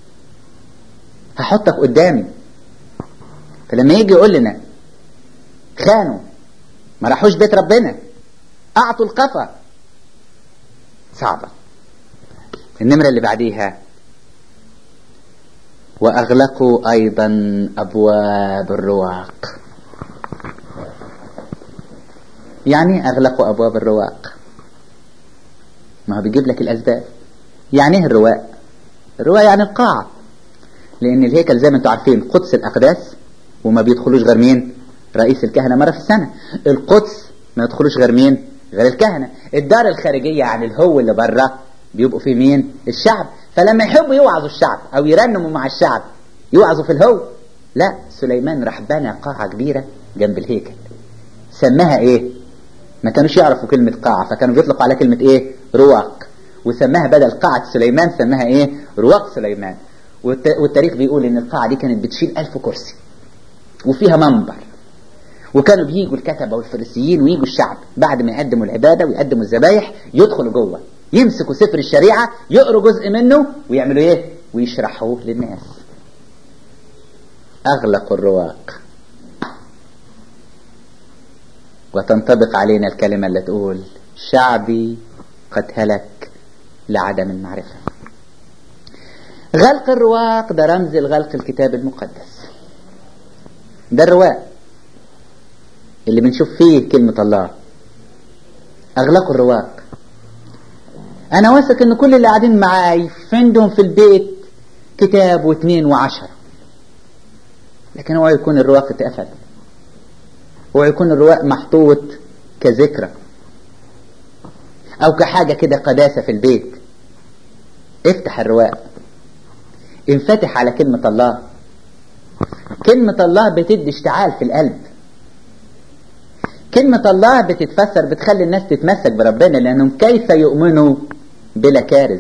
[SPEAKER 1] هحطك قدامي فلما يجي يقول لنا خانوا ما راحوش بيت ربنا أعطوا القفا صعبة النمرة اللي بعديها وأغلقوا أيضا أبواب الرواق يعني أغلقوا أبواب الرواق ما هو بيجيب لك الأسباب يعني ايه الرواق الرواق يعني القاعة لأن الهيكل زي ما انتم عارفين قدس الأقداس وما بيدخلوش غير مين رئيس الكهنة مرة في السنة القدس ما يدخلوش غير مين غير الكهنة الدار الخارجية يعني الهو اللي بره بيبقوا فيه مين الشعب فلما يحبوا يوعظوا الشعب او يرنموا مع الشعب يوعظوا في الهو لا سليمان راح بنى قاعة كبيرة جنب الهيكل سماها ايه ما كانوش يعرفوا كلمة قاعة فكانوا بيطلقوا على كلمة ايه رواق وسماها بدل قاعة سليمان سماها ايه رواق سليمان والتاريخ بيقول ان القاعة دي كانت بتشيل ألف كرسي وفيها منبر وكانوا بيجوا الكتبة والفريسيين ويجوا الشعب بعد ما يقدموا العبادة ويقدموا الذبايح يدخلوا جوه يمسكوا سفر الشريعة يقروا جزء منه ويعملوا ايه ويشرحوه للناس اغلقوا الرواق وتنطبق علينا الكلمة اللي تقول شعبي قد هلك لعدم المعرفة غلق الرواق ده رمز الغلق الكتاب المقدس ده الرواق اللي بنشوف فيه كلمة الله أغلقوا الرواق أنا واثق إن كل اللي قاعدين معاي عندهم في البيت كتاب واثنين وعشرة لكن هو يكون الرواق اتقفل هو يكون الرواق محطوط كذكرى أو كحاجة كده قداسة في البيت افتح الرواق انفتح على كلمة الله كلمة الله بتدي اشتعال في القلب كلمة الله بتتفسر بتخلي الناس تتمسك بربنا لأنهم كيف يؤمنوا بلا كارث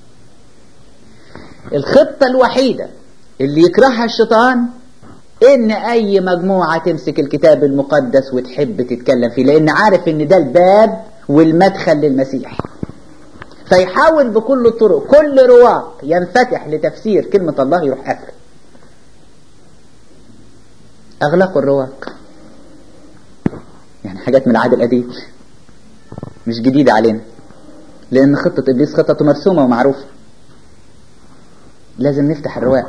[SPEAKER 1] الخطة الوحيدة اللي يكرهها الشيطان ان اي مجموعة تمسك الكتاب المقدس وتحب تتكلم فيه لان عارف ان ده الباب والمدخل للمسيح فيحاول بكل الطرق كل رواق ينفتح لتفسير كلمة الله يروح قافل اغلقوا الرواق يعني حاجات من العهد القديم مش جديدة علينا لأن خطة إبليس خطته مرسومة ومعروفة لازم نفتح الرواق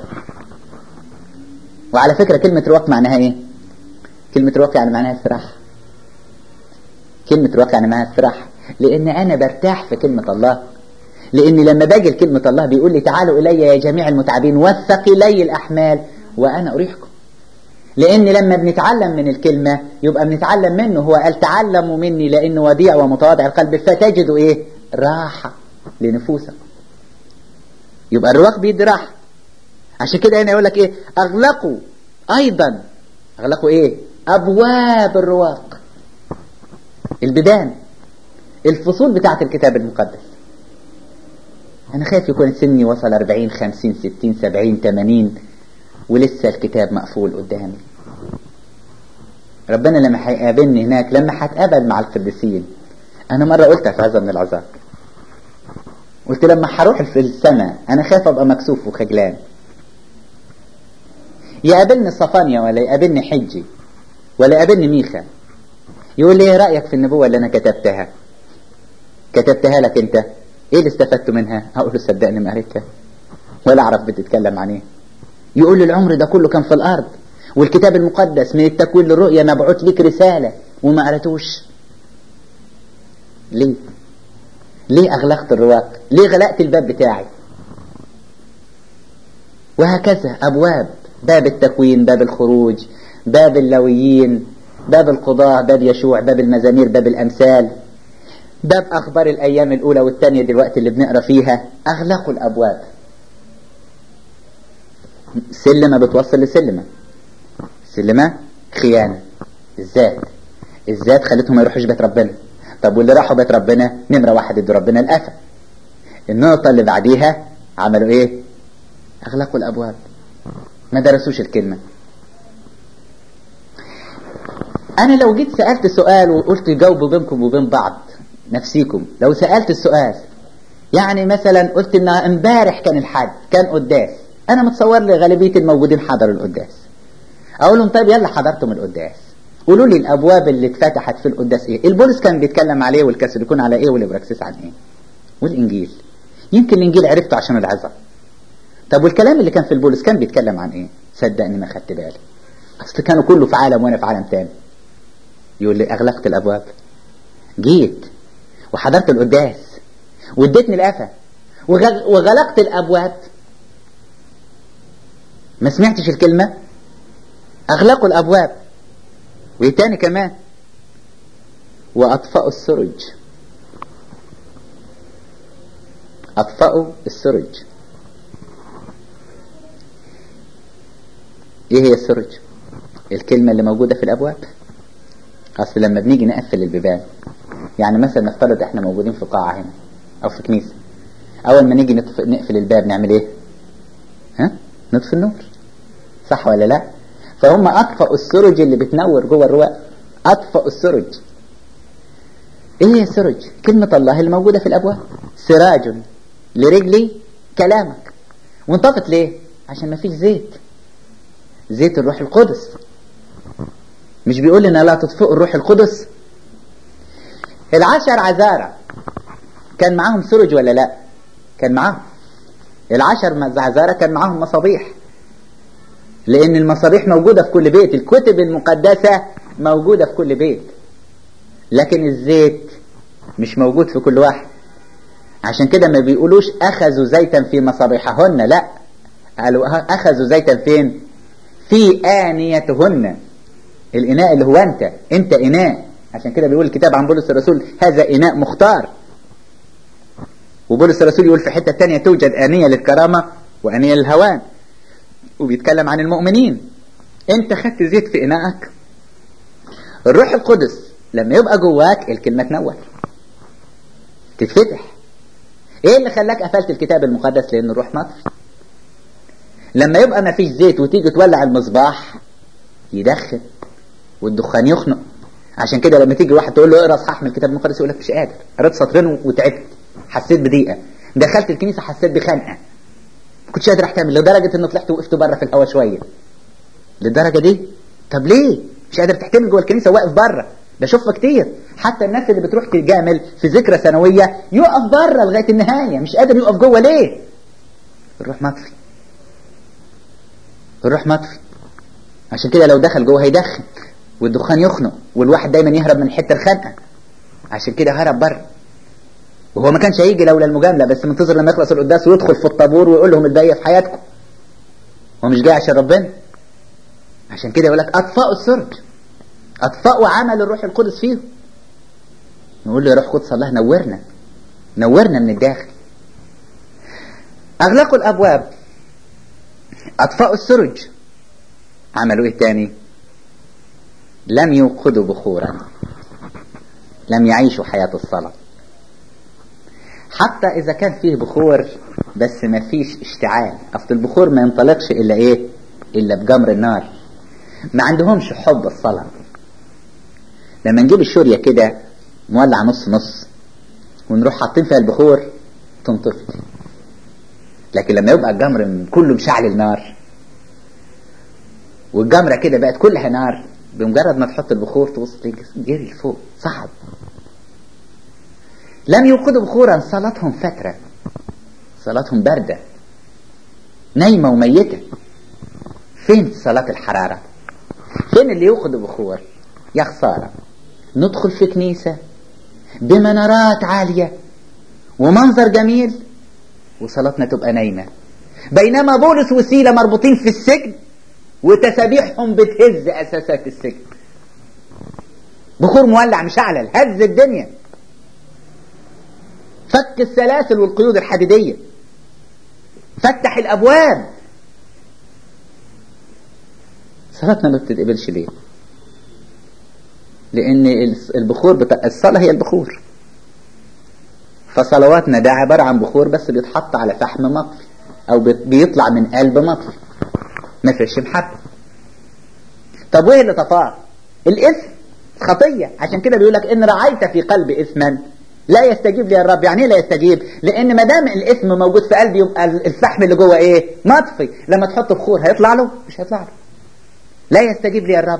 [SPEAKER 1] وعلى فكرة كلمة رواق معناها إيه؟ كلمة رواق يعني معناها استراحة كلمة رواق يعني معناها استراحة لأن أنا برتاح في كلمة الله لأن لما باجي لكلمة الله بيقول لي تعالوا إلي يا جميع المتعبين والثقلي الأحمال وأنا أريحكم لأن لما بنتعلم من الكلمة يبقى بنتعلم منه هو قال تعلموا مني لأنه وديع ومتواضع القلب فتجدوا إيه راحة لنفوسك يبقى الرواق بيدي راحة عشان كده هنا يقول لك ايه اغلقوا ايضا اغلقوا ايه ابواب الرواق البيبان الفصول بتاعة الكتاب المقدس انا خايف يكون سني وصل 40 50 60 70 80 ولسه الكتاب مقفول قدامي ربنا لما هيقابلني هناك لما هتقابل مع القديسين انا مرة قلتها في هذا من العذاب قلت لما هروح في السماء انا خايف ابقى مكسوف وخجلان يقابلني صفانيا ولا يقابلني حجي ولا يقابلني ميخا يقول لي ايه رايك في النبوه اللي انا كتبتها كتبتها لك انت ايه اللي استفدت منها اقول له صدقني ما قريتها ولا اعرف بتتكلم عن ايه يقول لي العمر ده كله كان في الارض والكتاب المقدس من التكوين للرؤيا مبعوث لك رساله وما قريتوش ليه ليه اغلقت الرواق ليه غلقت الباب بتاعي وهكذا ابواب باب التكوين باب الخروج باب اللويين باب القضاء باب يشوع باب المزامير باب الامثال باب اخبار الايام الاولى والثانيه دلوقتي اللي بنقرا فيها اغلقوا الابواب سلمه بتوصل لسلمه سلمه خيانه الذات الذات خلتهم ما يروحوش بيت ربنا طب واللي راحوا بيت ربنا نمره واحد ادوا ربنا القفا النقطه اللي بعديها عملوا ايه اغلقوا الابواب ما درسوش الكلمه انا لو جيت سالت سؤال وقلت جاوبوا بينكم وبين بعض نفسيكم لو سالت السؤال يعني مثلا قلت ان امبارح كان الحد كان قداس انا متصور لي غالبيه الموجودين حضروا القداس اقول لهم طيب يلا حضرتم القداس قولوا لي الابواب اللي اتفتحت في القداس ايه البولس كان بيتكلم عليه والكاثوليكون على ايه والابراكسيس عن ايه والانجيل يمكن الانجيل عرفته عشان العظه طب والكلام اللي كان في البولس كان بيتكلم عن ايه صدقني ما خدت بالي اصل كانوا كله في عالم وانا في عالم تاني يقول لي اغلقت الابواب جيت وحضرت القداس واديتني القفا وغلقت الابواب ما سمعتش الكلمه اغلقوا الابواب وايه تاني كمان واطفأوا السرج اطفأوا السرج ايه هي السرج الكلمة اللي موجودة في الابواب اصل لما بنيجي نقفل البيبان يعني مثلا نفترض احنا موجودين في قاعة هنا او في كنيسة اول ما نيجي نطف... نقفل الباب نعمل ايه ها نطفي النور صح ولا لا فهم اطفأوا السرج اللي بتنور جوه الرواق اطفأوا السرج ايه هي السرج كلمة الله اللي موجودة في الابواب سراج لرجلي كلامك وانطفت ليه عشان ما فيش زيت زيت الروح القدس مش بيقول لنا لا تطفئوا الروح القدس العشر عزارة كان معاهم سرج ولا لا كان معاهم العشر عزارة كان معاهم مصابيح لان المصابيح موجودة في كل بيت الكتب المقدسة موجودة في كل بيت لكن الزيت مش موجود في كل واحد عشان كده ما بيقولوش اخذوا زيتا في مصابيحهن لا قالوا اخذوا زيتا فين في آنيتهن الإناء اللي هو أنت أنت إناء عشان كده بيقول الكتاب عن بولس الرسول هذا إناء مختار وبولس الرسول يقول في حتة تانية توجد آنية للكرامة وآنية للهوان وبيتكلم عن المؤمنين أنت خدت زيت في إناءك الروح القدس لما يبقى جواك الكلمة تنور تتفتح ايه اللي خلاك قفلت الكتاب المقدس لان الروح نطفي لما يبقى ما فيش زيت وتيجي تولع المصباح يدخن والدخان يخنق عشان كده لما تيجي واحد تقول له اقرا اصحاح من الكتاب المقدس يقول لك مش قادر قريت سطرين وتعبت حسيت بضيقه دخلت الكنيسه حسيت بخنقه ما كنتش قادر احتمل لدرجه ان طلعت وقفت بره في الهواء شويه للدرجه دي طب ليه مش قادر تحتمل جوه الكنيسه واقف بره بشوفها كتير حتى الناس اللي بتروح تجامل في ذكرى سنويه يقف بره لغايه النهايه مش قادر يقف جوه ليه الروح مطفي الروح مطفي عشان كده لو دخل جوه هيدخن والدخان يخنق والواحد دايما يهرب من حته الخنقه عشان كده هرب بره وهو ما كانش هيجي لولا المجامله بس منتظر لما يخلص القداس ويدخل في الطابور ويقول لهم الباقيه في حياتكم هو مش جاي عشان ربنا عشان كده يقول لك اطفأوا السرج اطفأوا عمل الروح القدس فيهم نقول له يا روح قدس الله نورنا نورنا من الداخل اغلقوا الابواب اطفأوا السرج عملوا ايه تاني لم يوقدوا بخورا لم يعيشوا حياة الصلاة حتى اذا كان فيه بخور بس ما فيش اشتعال اصل البخور ما ينطلقش الا ايه الا بجمر النار ما عندهمش حب الصلاة لما نجيب الشورية كده مولع نص نص ونروح حاطين فيها البخور تنطفي لكن لما يبقى الجمر كله مشعل النار والجمرة كده بقت كلها نار بمجرد ما تحط البخور تبص جري فوق صعب لم يوقدوا بخورا صلاتهم فترة صلاتهم باردة نايمة وميتة فين صلاة الحرارة فين اللي يوقد بخور يا خسارة ندخل في كنيسة بمنارات عالية ومنظر جميل وصلاتنا تبقى نايمة بينما بولس وسيلة مربوطين في السجن وتسابيحهم بتهز أساسات السجن بخور مولع مشعلل هز الدنيا فك السلاسل والقيود الحديدية فتح الأبواب صلاتنا ما بتتقبلش ليه لأن البخور بتاع الصلاة هي البخور فصلواتنا ده عبارة عن بخور بس بيتحط على فحم مطفي أو بيطلع من قلب مطفي ما فيش محبة طب وايه اللي طفاه الإثم خطية عشان كده بيقول لك إن رعيت في قلب إثما لا يستجيب لي الرب يعني ايه لا يستجيب لان ما دام الاثم موجود في قلبي يبقى الفحم اللي جوه ايه مطفي لما تحط بخور هيطلع له مش هيطلع له لا يستجيب لي الرب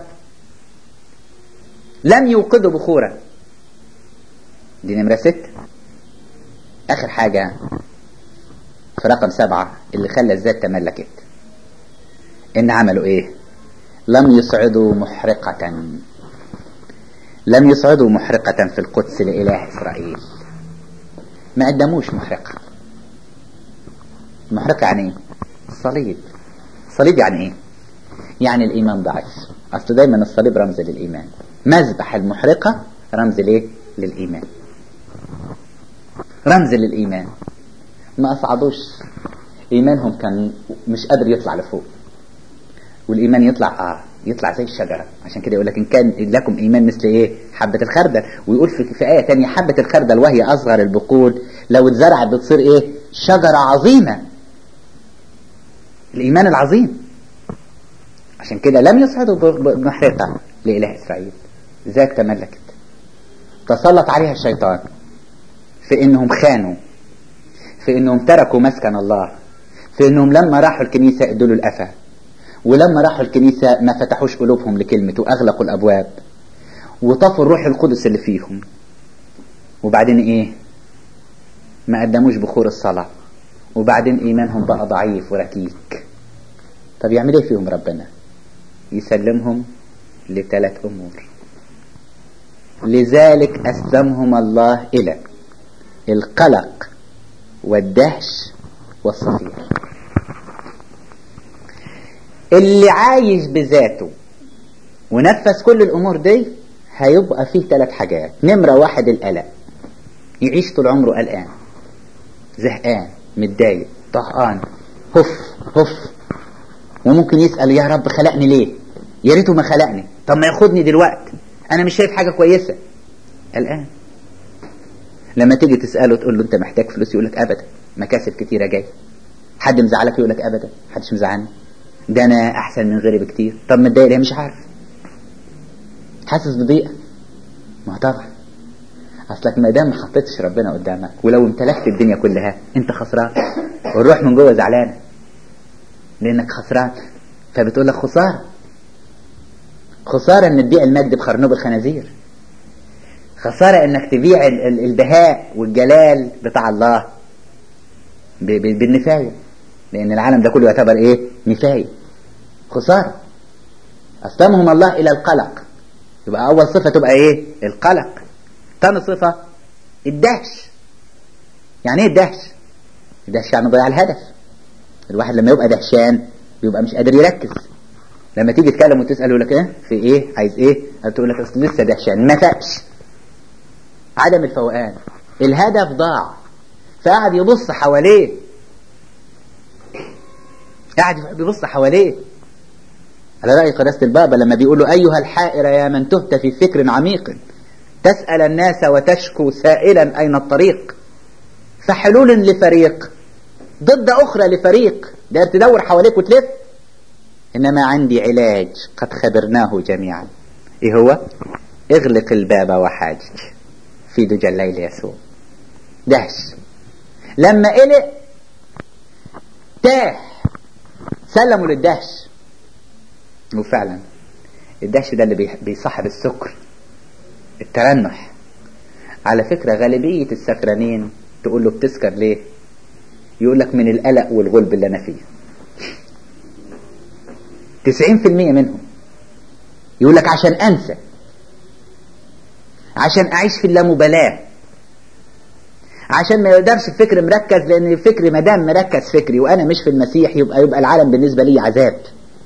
[SPEAKER 1] لم يوقدوا بخورا دي نمرة ست اخر حاجة في رقم سبعة اللي خلى الذات تملكت ان عملوا ايه لم يصعدوا محرقة لم يصعدوا محرقة في القدس لإله إسرائيل ما قدموش محرقة المحرقة يعني ايه الصليب الصليب يعني ايه يعني الإيمان ضعيف أصل دايما الصليب رمز للإيمان مذبح المحرقة رمز ليه للإيمان رمز للإيمان ما أصعدوش إيمانهم كان مش قادر يطلع لفوق والإيمان يطلع آه يطلع زي الشجرة عشان كده يقول لك إن كان لكم إيمان مثل إيه حبة الخردل ويقول في, في آية تانية حبة الخردل وهي أصغر البقول لو اتزرعت بتصير إيه شجرة عظيمة الإيمان العظيم عشان كده لم يصعدوا بمحرقة لإله إسرائيل ذات تملكت تسلط عليها الشيطان في إنهم خانوا في إنهم تركوا مسكن الله في إنهم لما راحوا الكنيسة ادوا له الأفا ولما راحوا الكنيسة ما فتحوش قلوبهم لكلمته وأغلقوا الأبواب وطفوا الروح القدس اللي فيهم وبعدين إيه ما قدموش بخور الصلاة وبعدين إيمانهم بقى ضعيف وركيك طب يعمل إيه فيهم ربنا يسلمهم لثلاث أمور لذلك أسلمهم الله إلى القلق والدهش والصفير اللي عايش بذاته ونفذ كل الأمور دي هيبقى فيه ثلاث حاجات نمرة واحد القلق يعيش طول عمره قلقان زهقان متضايق طهقان هف هف وممكن يسأل يا رب خلقني ليه يا ريته ما خلقني طب ما ياخدني دلوقتي انا مش شايف حاجة كويسة الآن لما تيجي تسأله تقول له انت محتاج فلوس يقول لك ابدا مكاسب كتيرة جاي حد مزعلك يقول لك ابدا حدش مزعلني ده انا احسن من غيري بكتير طب متضايق ليه مش عارف حاسس بضيقة ما طبعا اصلك ما دام ما حطيتش ربنا قدامك ولو امتلكت الدنيا كلها انت خسران والروح من جوه زعلانه لانك خسران فبتقول لك خساره خساره ان تبيع المجد بخرنوب الخنازير خساره انك تبيع البهاء والجلال بتاع الله بالنفايه لان العالم ده كله يعتبر ايه نفايه خساره اسلمهم الله الى القلق يبقى اول صفه تبقى ايه القلق تاني صفة الدهش يعني ايه الدهش الدهش يعني ضياع الهدف الواحد لما يبقى دهشان بيبقى مش قادر يركز لما تيجي تكلم وتسأل يقول لك ايه في ايه عايز ايه تقول لك اصل لسه دهشان ما فاقش عدم الفوقان الهدف ضاع فقعد يبص حواليه قاعد بيبص حواليه على رأي قداسة البابا لما بيقول له أيها الحائر يا من تهت في فكر عميق تسأل الناس وتشكو سائلا أين الطريق فحلول لفريق ضد أخرى لفريق ده تدور حواليك وتلف إنما عندي علاج قد خبرناه جميعا إيه هو اغلق الباب وحاجج في دجى الليل يسوع دهش لما قلق تاه سلموا للدهش وفعلا الدهش ده اللي بيصاحب السكر الترنح على فكرة غالبية السكرانين تقول له بتسكر ليه يقول لك من القلق والغلب اللي أنا فيه تسعين في المية منهم يقول لك عشان أنسى عشان أعيش في اللامبالاة عشان ما يقدرش الفكر مركز لأن الفكر ما دام مركز فكري وأنا مش في المسيح يبقى يبقى العالم بالنسبة لي عذاب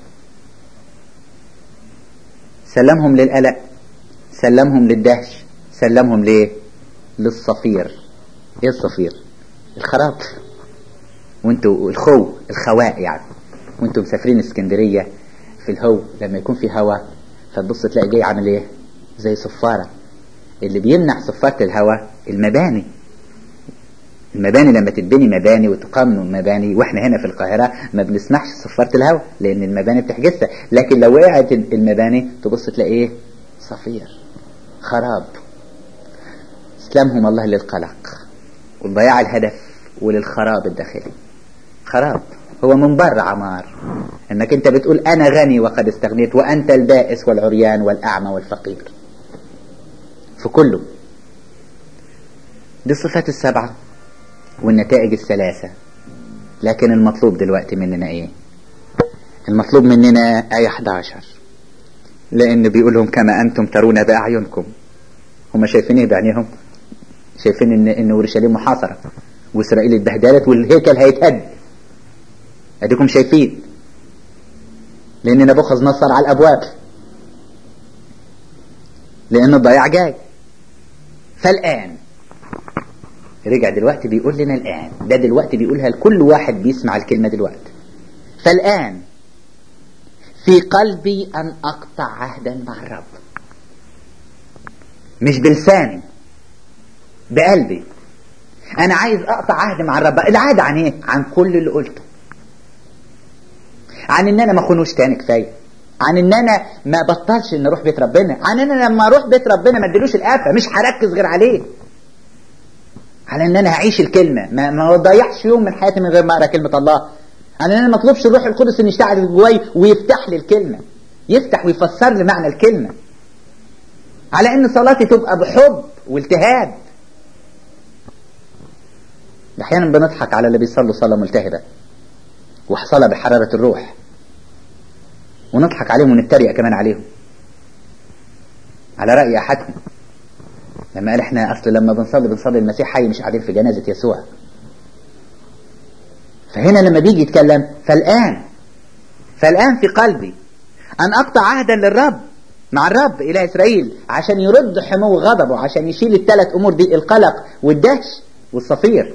[SPEAKER 1] سلمهم للقلق سلمهم للدهش سلمهم ليه للصفير ايه الصفير الخراب وانتوا الخو الخواء يعني وانتوا مسافرين اسكندرية في الهو لما يكون في هواء فتبص تلاقي جاي عامل ايه زي صفارة اللي بيمنع صفارة الهواء المباني المباني لما تتبني مباني وتقام مباني واحنا هنا في القاهرة ما بنسمحش صفارة الهواء لان المباني بتحجزها لكن لو وقعت المباني تبص تلاقي ايه صفير خراب اسلمهم الله للقلق والضياع الهدف وللخراب الداخلي خراب هو من بره عمار انك انت بتقول انا غني وقد استغنيت وانت البائس والعريان والاعمى والفقير في كله دي الصفات السبعة والنتائج الثلاثة لكن المطلوب دلوقتي مننا ايه المطلوب مننا آية 11 لأن بيقول لهم كما أنتم ترون بأعينكم هم شايفين ايه بعينيهم شايفين ان ان اورشليم محاصره واسرائيل اتبهدلت والهيكل هيتهد اديكم شايفين لان نبوخذ نصر على الابواب لان الضياع جاي فالان رجع دلوقتي بيقول لنا الان ده دلوقتي بيقولها لكل واحد بيسمع الكلمه دلوقتي فالان في قلبي ان اقطع عهدا مع الرب مش بلساني بقلبي انا عايز اقطع عهد مع الرب العهد عن ايه عن كل اللي قلته عن ان انا ما اخونوش تاني كفايه عن ان انا ما بطلش ان اروح بيت ربنا عن ان انا لما اروح بيت ربنا ما اديلوش القفه مش هركز غير عليه على ان انا هعيش الكلمه ما ما اضيعش يوم من حياتي من غير ما اقرا كلمه الله على ان انا ما اطلبش الروح القدس ان يشتغل جواي ويفتح لي الكلمه يفتح ويفسر لي معنى الكلمه على ان صلاتي تبقى بحب والتهاب احيانا بنضحك على اللي بيصلوا صلاه ملتهبه وصلاه بحراره الروح ونضحك عليهم ونتريق كمان عليهم على راي احدهم لما قال احنا اصل لما بنصلي بنصلي المسيح حي مش قاعدين في جنازه يسوع فهنا لما بيجي يتكلم فالان فالان في قلبي ان اقطع عهدا للرب مع الرب اله اسرائيل عشان يرد حمو غضبه عشان يشيل الثلاث امور دي القلق والدهش والصفير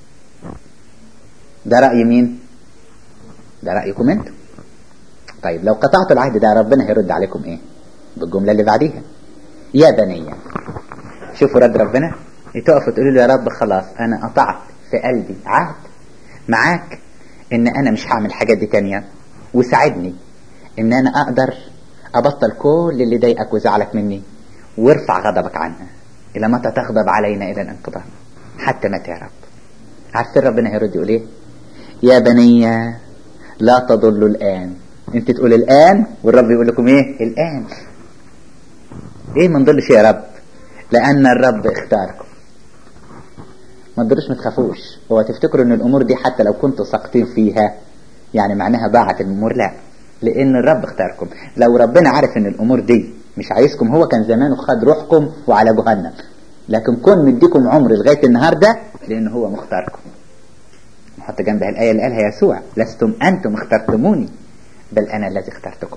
[SPEAKER 1] ده رأي مين ده رأيكم انتم طيب لو قطعتوا العهد ده ربنا هيرد عليكم ايه بالجملة اللي بعديها يا بني شوفوا رد ربنا تقفوا تقولوا له يا رب خلاص انا قطعت في قلبي عهد معاك ان انا مش هعمل الحاجات دي تانية وساعدني ان انا اقدر ابطل كل اللي ضايقك وزعلك مني وارفع غضبك عنا الى متى تغضب علينا الى الانقضاء حتى متى يا رب عارفين ربنا هيرد يقول ايه يا بني لا تضلوا الان انت تقول الان والرب يقول لكم ايه الان ايه ما نضلش يا رب لان الرب اختاركم ما تضلوش ما تخافوش هو تفتكروا ان الامور دي حتى لو كنتوا ساقطين فيها يعني معناها ضاعت الامور لا لان الرب اختاركم لو ربنا عارف ان الامور دي مش عايزكم هو كان زمانه خد روحكم وعلى جهنم لكن كون مديكم عمر لغايه النهارده لان هو مختاركم نحط جنبها الايه اللي قالها يسوع لستم انتم اخترتموني بل انا الذي اخترتكم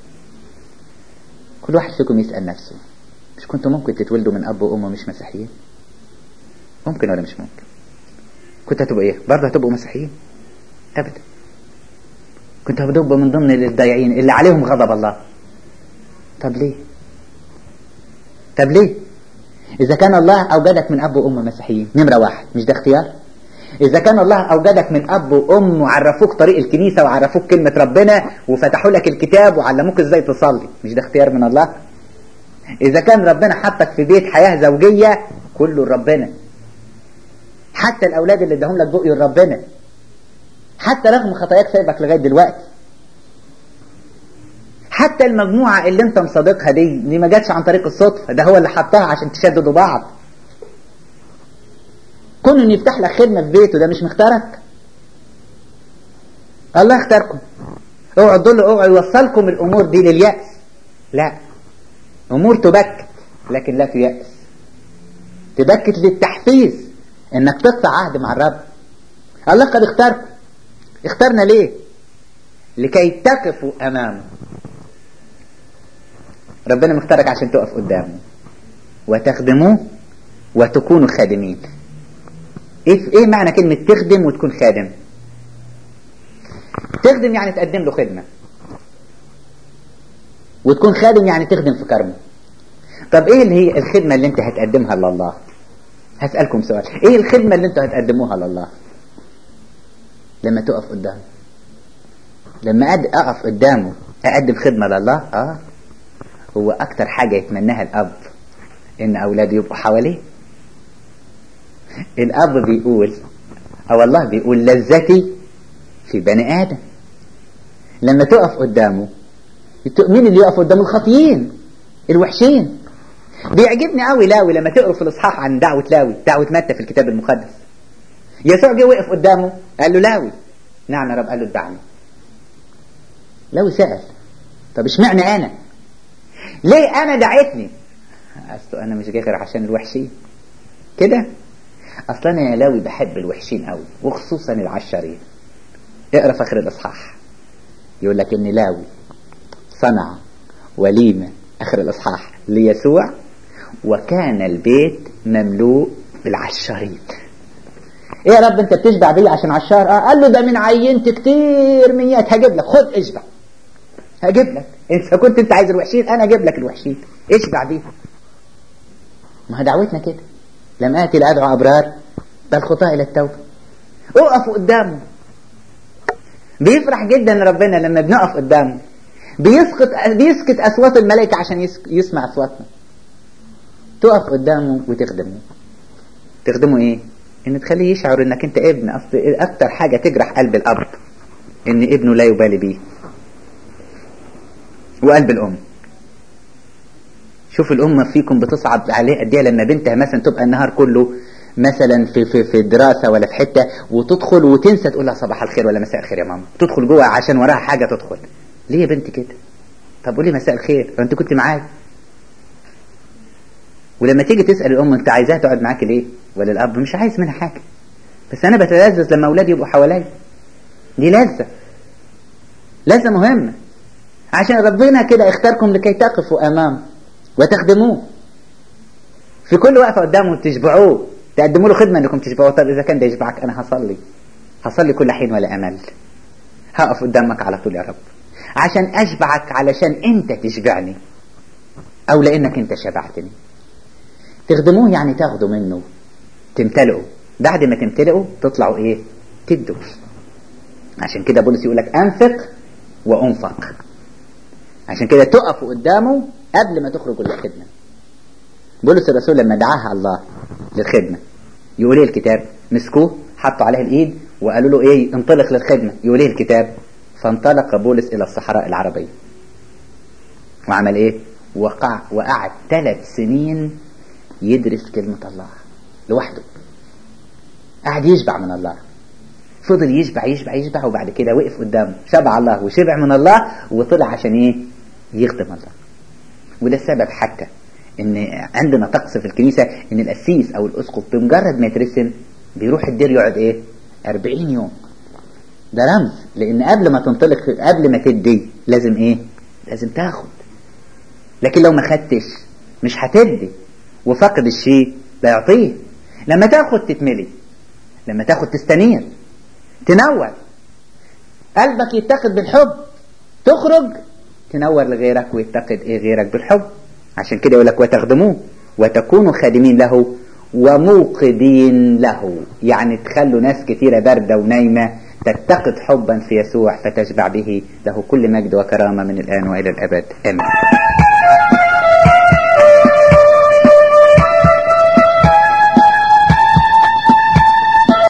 [SPEAKER 1] كل واحد فيكم يسال نفسه مش كنتوا ممكن تتولدوا من اب وام مش مسيحيين ممكن ولا مش ممكن كنت هتبقوا ايه برضه هتبقوا مسيحيين ابدا كنت هتبقوا من ضمن الضايعين اللي عليهم غضب الله طب ليه طب ليه إذا كان الله أوجدك من أب وأم مسيحيين نمرة واحد مش ده اختيار إذا كان الله أوجدك من أب وأم وعرفوك طريق الكنيسة وعرفوك كلمة ربنا وفتحوا لك الكتاب وعلموك إزاي تصلي مش ده اختيار من الله إذا كان ربنا حطك في بيت حياة زوجية كله ربنا حتى الأولاد اللي اداهم لك بقي ربنا حتى رغم خطاياك سايبك لغاية دلوقتي حتى المجموعة اللي انت مصادقها دي دي ما جاتش عن طريق الصدفة ده هو اللي حطها عشان تشددوا بعض كون ان يفتح لك خدمة في بيته ده مش مختارك الله اختاركم اوعوا تضلوا اوعوا يوصلكم الامور دي لليأس لا امور تبكت لكن لا تيأس تبكت للتحفيز انك تقطع عهد مع الرب الله قد اختاركم اختارنا ليه لكي تقفوا امامه ربنا مختارك عشان تقف قدامه وتخدموه وتكونوا خادمين ايه ايه معنى كلمة تخدم وتكون خادم تخدم يعني تقدم له خدمة وتكون خادم يعني تخدم في كرمه طب ايه اللي هي الخدمة اللي انت هتقدمها لله هسألكم سؤال ايه الخدمة اللي انتوا هتقدموها لله لما تقف قدامه لما اقف قدامه اقدم خدمة لله اه هو اكتر حاجة يتمناها الاب ان اولاده يبقوا حواليه الاب بيقول او الله بيقول لذتي في بني ادم لما تقف قدامه مين اللي يقف قدامه الخاطيين الوحشين بيعجبني قوي لاوي لما تقروا في الاصحاح عن دعوه لاوي دعوه متى في الكتاب المقدس يسوع جه وقف قدامه قال له لاوي نعم يا رب قال له اتبعني لو سأل طب اشمعنى انا ليه انا دعيتني اصل انا مش جاي غير عشان الوحشين كده اصلا انا يا لاوي بحب الوحشين قوي وخصوصا العشرين اقرا في اخر الاصحاح يقول لك ان لاوي صنع وليمه اخر الاصحاح ليسوع وكان البيت مملوء بالعشارين ايه يا رب انت بتشبع بيه عشان عشار اه قال له ده من عينت كتير ميات هجيب لك خد اشبع هجيب لك انت كنت انت عايز الوحشين انا اجيب لك الوحشين اشبع بيهم ما هي دعوتنا كده لم اتي لادعو ابرار بل خطاء الى التوبه اقفوا قدامه بيفرح جدا ربنا لما بنقف قدامه بيسكت بيسكت اصوات الملائكه عشان يسمع اصواتنا تقف قدامه وتخدمه تخدمه ايه ان تخليه يشعر انك انت ابن اصل اكتر حاجه تجرح قلب الاب ان ابنه لا يبالي بيه وقلب الام شوف الام فيكم بتصعب عليه قد ايه لما بنتها مثلا تبقى النهار كله مثلا في في في دراسه ولا في حته وتدخل وتنسى تقول لها صباح الخير ولا مساء الخير يا ماما تدخل جوه عشان وراها حاجه تدخل ليه يا بنتي كده طب قولي مساء الخير انت كنت معايا ولما تيجي تسال الام انت عايزاها تقعد معاك ليه ولا الاب مش عايز منها حاجه بس انا بتلذذ لما اولادي يبقوا حواليا دي لذه لذه مهمه عشان ربنا كده اختاركم لكي تقفوا امامه وتخدموه في كل وقفه قدامه تشبعوه تقدموا له خدمه انكم تشبعوه طب اذا كان ده يشبعك انا هصلي هصلي كل حين ولا امل هقف قدامك على طول يا رب عشان اشبعك علشان انت تشبعني او لانك انت شبعتني تخدموه يعني تاخدوا منه تمتلئوا بعد ما تمتلئوا تطلعوا ايه تدوا عشان كده بولس يقول لك انفق وانفق عشان كده تقفوا قدامه قبل ما تخرجوا للخدمة بولس الرسول لما دعاها الله للخدمة يقول ايه الكتاب مسكوه حطوا عليه الايد وقالوا له ايه انطلق للخدمة يقول ايه الكتاب فانطلق بولس الى الصحراء العربية وعمل ايه وقع وقعد ثلاث سنين يدرس كلمة الله لوحده قعد يشبع من الله فضل يشبع يشبع يشبع وبعد كده وقف قدامه شبع الله وشبع من الله وطلع عشان ايه يخدم الله وده السبب حتى ان عندنا طقس في الكنيسة ان القسيس او الاسقف بمجرد ما يترسم بيروح الدير يقعد ايه 40 يوم ده رمز لان قبل ما تنطلق قبل ما تدي لازم ايه لازم تاخد لكن لو ما خدتش مش هتدي وفقد الشيء لا يعطيه لما تاخد تتملي لما تاخد تستنير تنور قلبك يتقد بالحب تخرج تنور لغيرك ويتقد ايه غيرك بالحب عشان كده يقول لك وتخدموه وتكونوا خادمين له وموقدين له يعني تخلوا ناس كثيرة باردة ونايمة تتقد حبا في يسوع فتشبع به له كل مجد وكرامة من الآن وإلى الأبد آمين